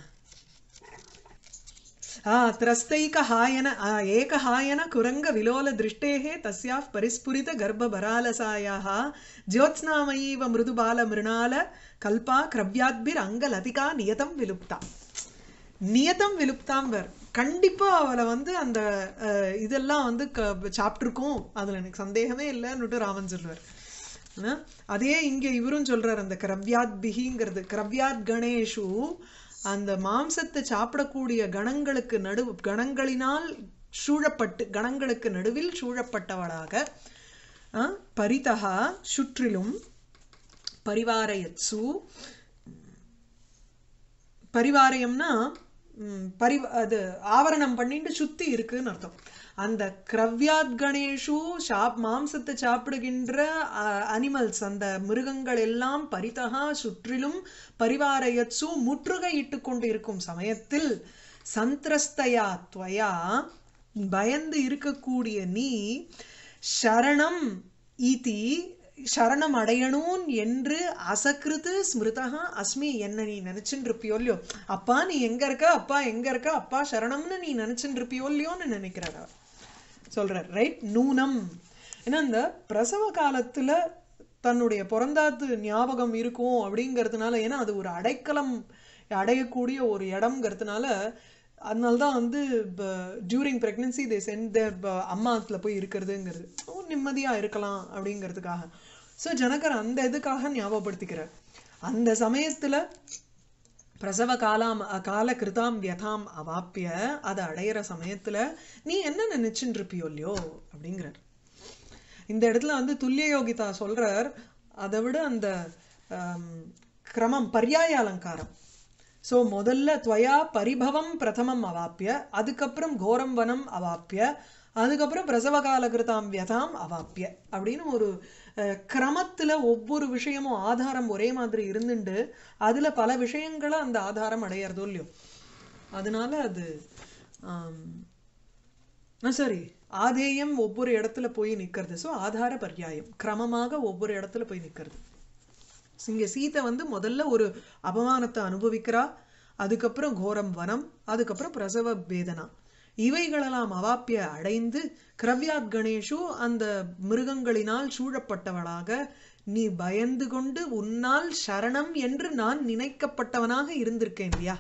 ஆ त्रस्तैकहायन आ, एकहायन कुरङ्ग विलोल दृष्टेः तस्याः परिस्फुरित गर्भभरालसायाः ज्योत्स्नामयीव मृदुबाल मृणाल कल्पा क्रव्याद्भिरङ्गलतिका नियतं विलुप्ता नियतं विलुप्तां वर கண்டிப்பா அவளை வந்து அந்த அஹ், இதெல்லாம் வந்து க- சாப்பிட்டிருக்கோம் அதுல எனக்கு சந்தேகமே இல்லைன்னுட்டு ராமன் சொல்றார் ஆனா, அதே இங்க இவரும் சொல்றார் அந்த கிரவ்யாத் பிகிங்கிறது கிரவ்யாத் கணேஷு அந்த மாம்சத்தை சாப்பிடக்கூடிய கணங்களுக்கு நடு கணங்களினால் சூழப்பட்டு கணங்களுக்கு நடுவில் சூழப்பட்டவளாக ஆ, பரிதகா சுற்றிலும் பரிவாரயத்சு பரிவாரயம்னா ம், பரி அது ஆவரணம் பண்ணிட்டு சுத்தி இருக்குன்னு அர்த்தம் அந்த கிரவ்யாத்கணேஷு சாப் மாம்சத்தை சாப்பிடுகின்ற அனிமல்ஸ் அந்த மிருகங்கள் எல்லாம் பரிதகா சுற்றிலும் பரிவாரயத்சு முற்றுகையிட்டு கொண்டு இருக்கும் சமயத்தில் சந்திரஸ்தயா துவயா பயந்து இருக்கக்கூடிய நீ சரணம் ஈதி சரணம் அடையணும் என்று அசக்கிருத்து ஸ்மிருதா அஸ்மி என்ன நீ நினைச்சுட்டு இருப்பியோ இல்லையோ அப்பா நீ எங்க இருக்க அப்பா எங்க இருக்க அப்பா சரணம்னு நீ நினைச்சுட்டு இருப்பியோ இல்லையோன்னு நினைக்கிறார் அவர் சொல்றார் ரைட் நூனம் ஏன்னா இந்த பிரசவ காலத்துல தன்னுடைய பிறந்தாத்து ஞாபகம் இருக்கும் அப்படிங்கிறதுனால ஏன்னா அது ஒரு அடைக்கலம் அடையக்கூடிய ஒரு இடம்ங்கிறதுனால அதனால தான் வந்து during pregnancy they sent their அம்மாத்துல போய் இருக்கிறதுங்கிறது ஓ, நிம்மதியா இருக்கலாம் அப்படிங்கிறதுக்காக ஸோ ஜனகர் அந்த இதுக்காக ஞாபகப்படுத்திக்கிறார் அந்த சமயத்துல பிரசவ காலாம் கால கிருதாம் வியதாம் அவாப்பிய அதை அடையிற சமயத்துல நீ என்ன நினைச்சுட்டு இருப்பியோ இல்லையோ அப்படிங்கிறார் இந்த இடத்துல வந்து துல்லிய யோகிதா சொல்றார் அதை விட அந்த ஆம், கிரமம் பர்யாய அலங்காரம் ஸோ முதல்ல துவயா பரிபவம் பிரதமம் அவாப்பிய அதுக்கப்புறம் கோரம் வனம் அவாப்பிய அதுக்கப்புறம் பிரசவகால கிருதாம் வியதாம் அவாப்பிய அப்படின்னு ஒரு அஹ், கிரமத்துல ஒவ்வொரு விஷயமும் ஆதாரம் ஒரே மாதிரி இருந்துண்டு அதுல பல விஷயங்களை அந்த ஆதாரம் அடையறதோ இல்லையோ அதனால அது ஆம், ஆ, சரி ஆதேயம் ஒவ்வொரு இடத்துல போய் நிக்கிறது ஸோ ஆதார பர்யாயம் கிரமமாக ஒவ்வொரு இடத்துல போய் நிக்கிறது இங்க சீதை வந்து முதல்ல ஒரு அபமானத்தை அனுபவிக்கிறா அதுக்கப்புறம் கோரம் வனம் அதுக்கப்புறம் பிரசவ வேதனா இவைகளெல்லாம் அவாப்பிய அடைந்து கிரவ்யாத் கணேஷு அந்த மிருகங்களினால் சூழப்பட்டவளாக நீ பயந்து கொண்டு உன்னால் சரணம் என்று நான் நினைக்கப்பட்டவனாக இருந்திருக்கேன் இல்லையா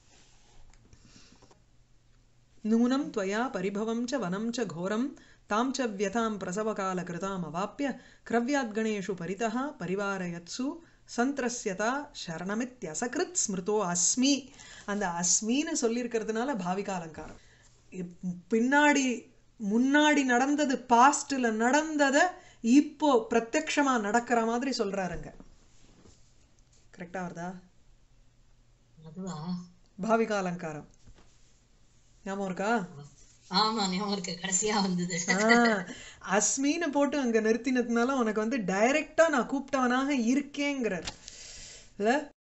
नूनं त्वया परिभवं च वनं च घोरं तां च व्यथां प्रसवकालकृताम् अवाप्य क्रव्याद्गणेषु परितः परिवारयत्सु சந்திரஸ்யதா சரணமித்யசகிருத் ஸ்மிருதோ அஸ்மி அந்த அஸ்மின்னு சொல்லியிருக்கிறதுனால பாவிகா அலங்காரம் இப்- பின்னாடி முன்னாடி நடந்தது பாஸ்ட்ல நடந்ததை இப்போ பிரத்யக்ஷமா நடக்கிற மாதிரி சொல்றாருங்க கரெக்டா வருதா அதுவா பாவிகா அலங்காரம் ஞாபகம் இருக்கா ஆமா ஞாபகம் இருக்கு கடைசியா வந்தது ஆஹ், அஸ்மின்னு போட்டு அங்க நிறுத்தினதுனால உனக்கு வந்து டைரக்டா நான் கூப்பிட்டவனாக இருக்கேங்கிறார் இல்ல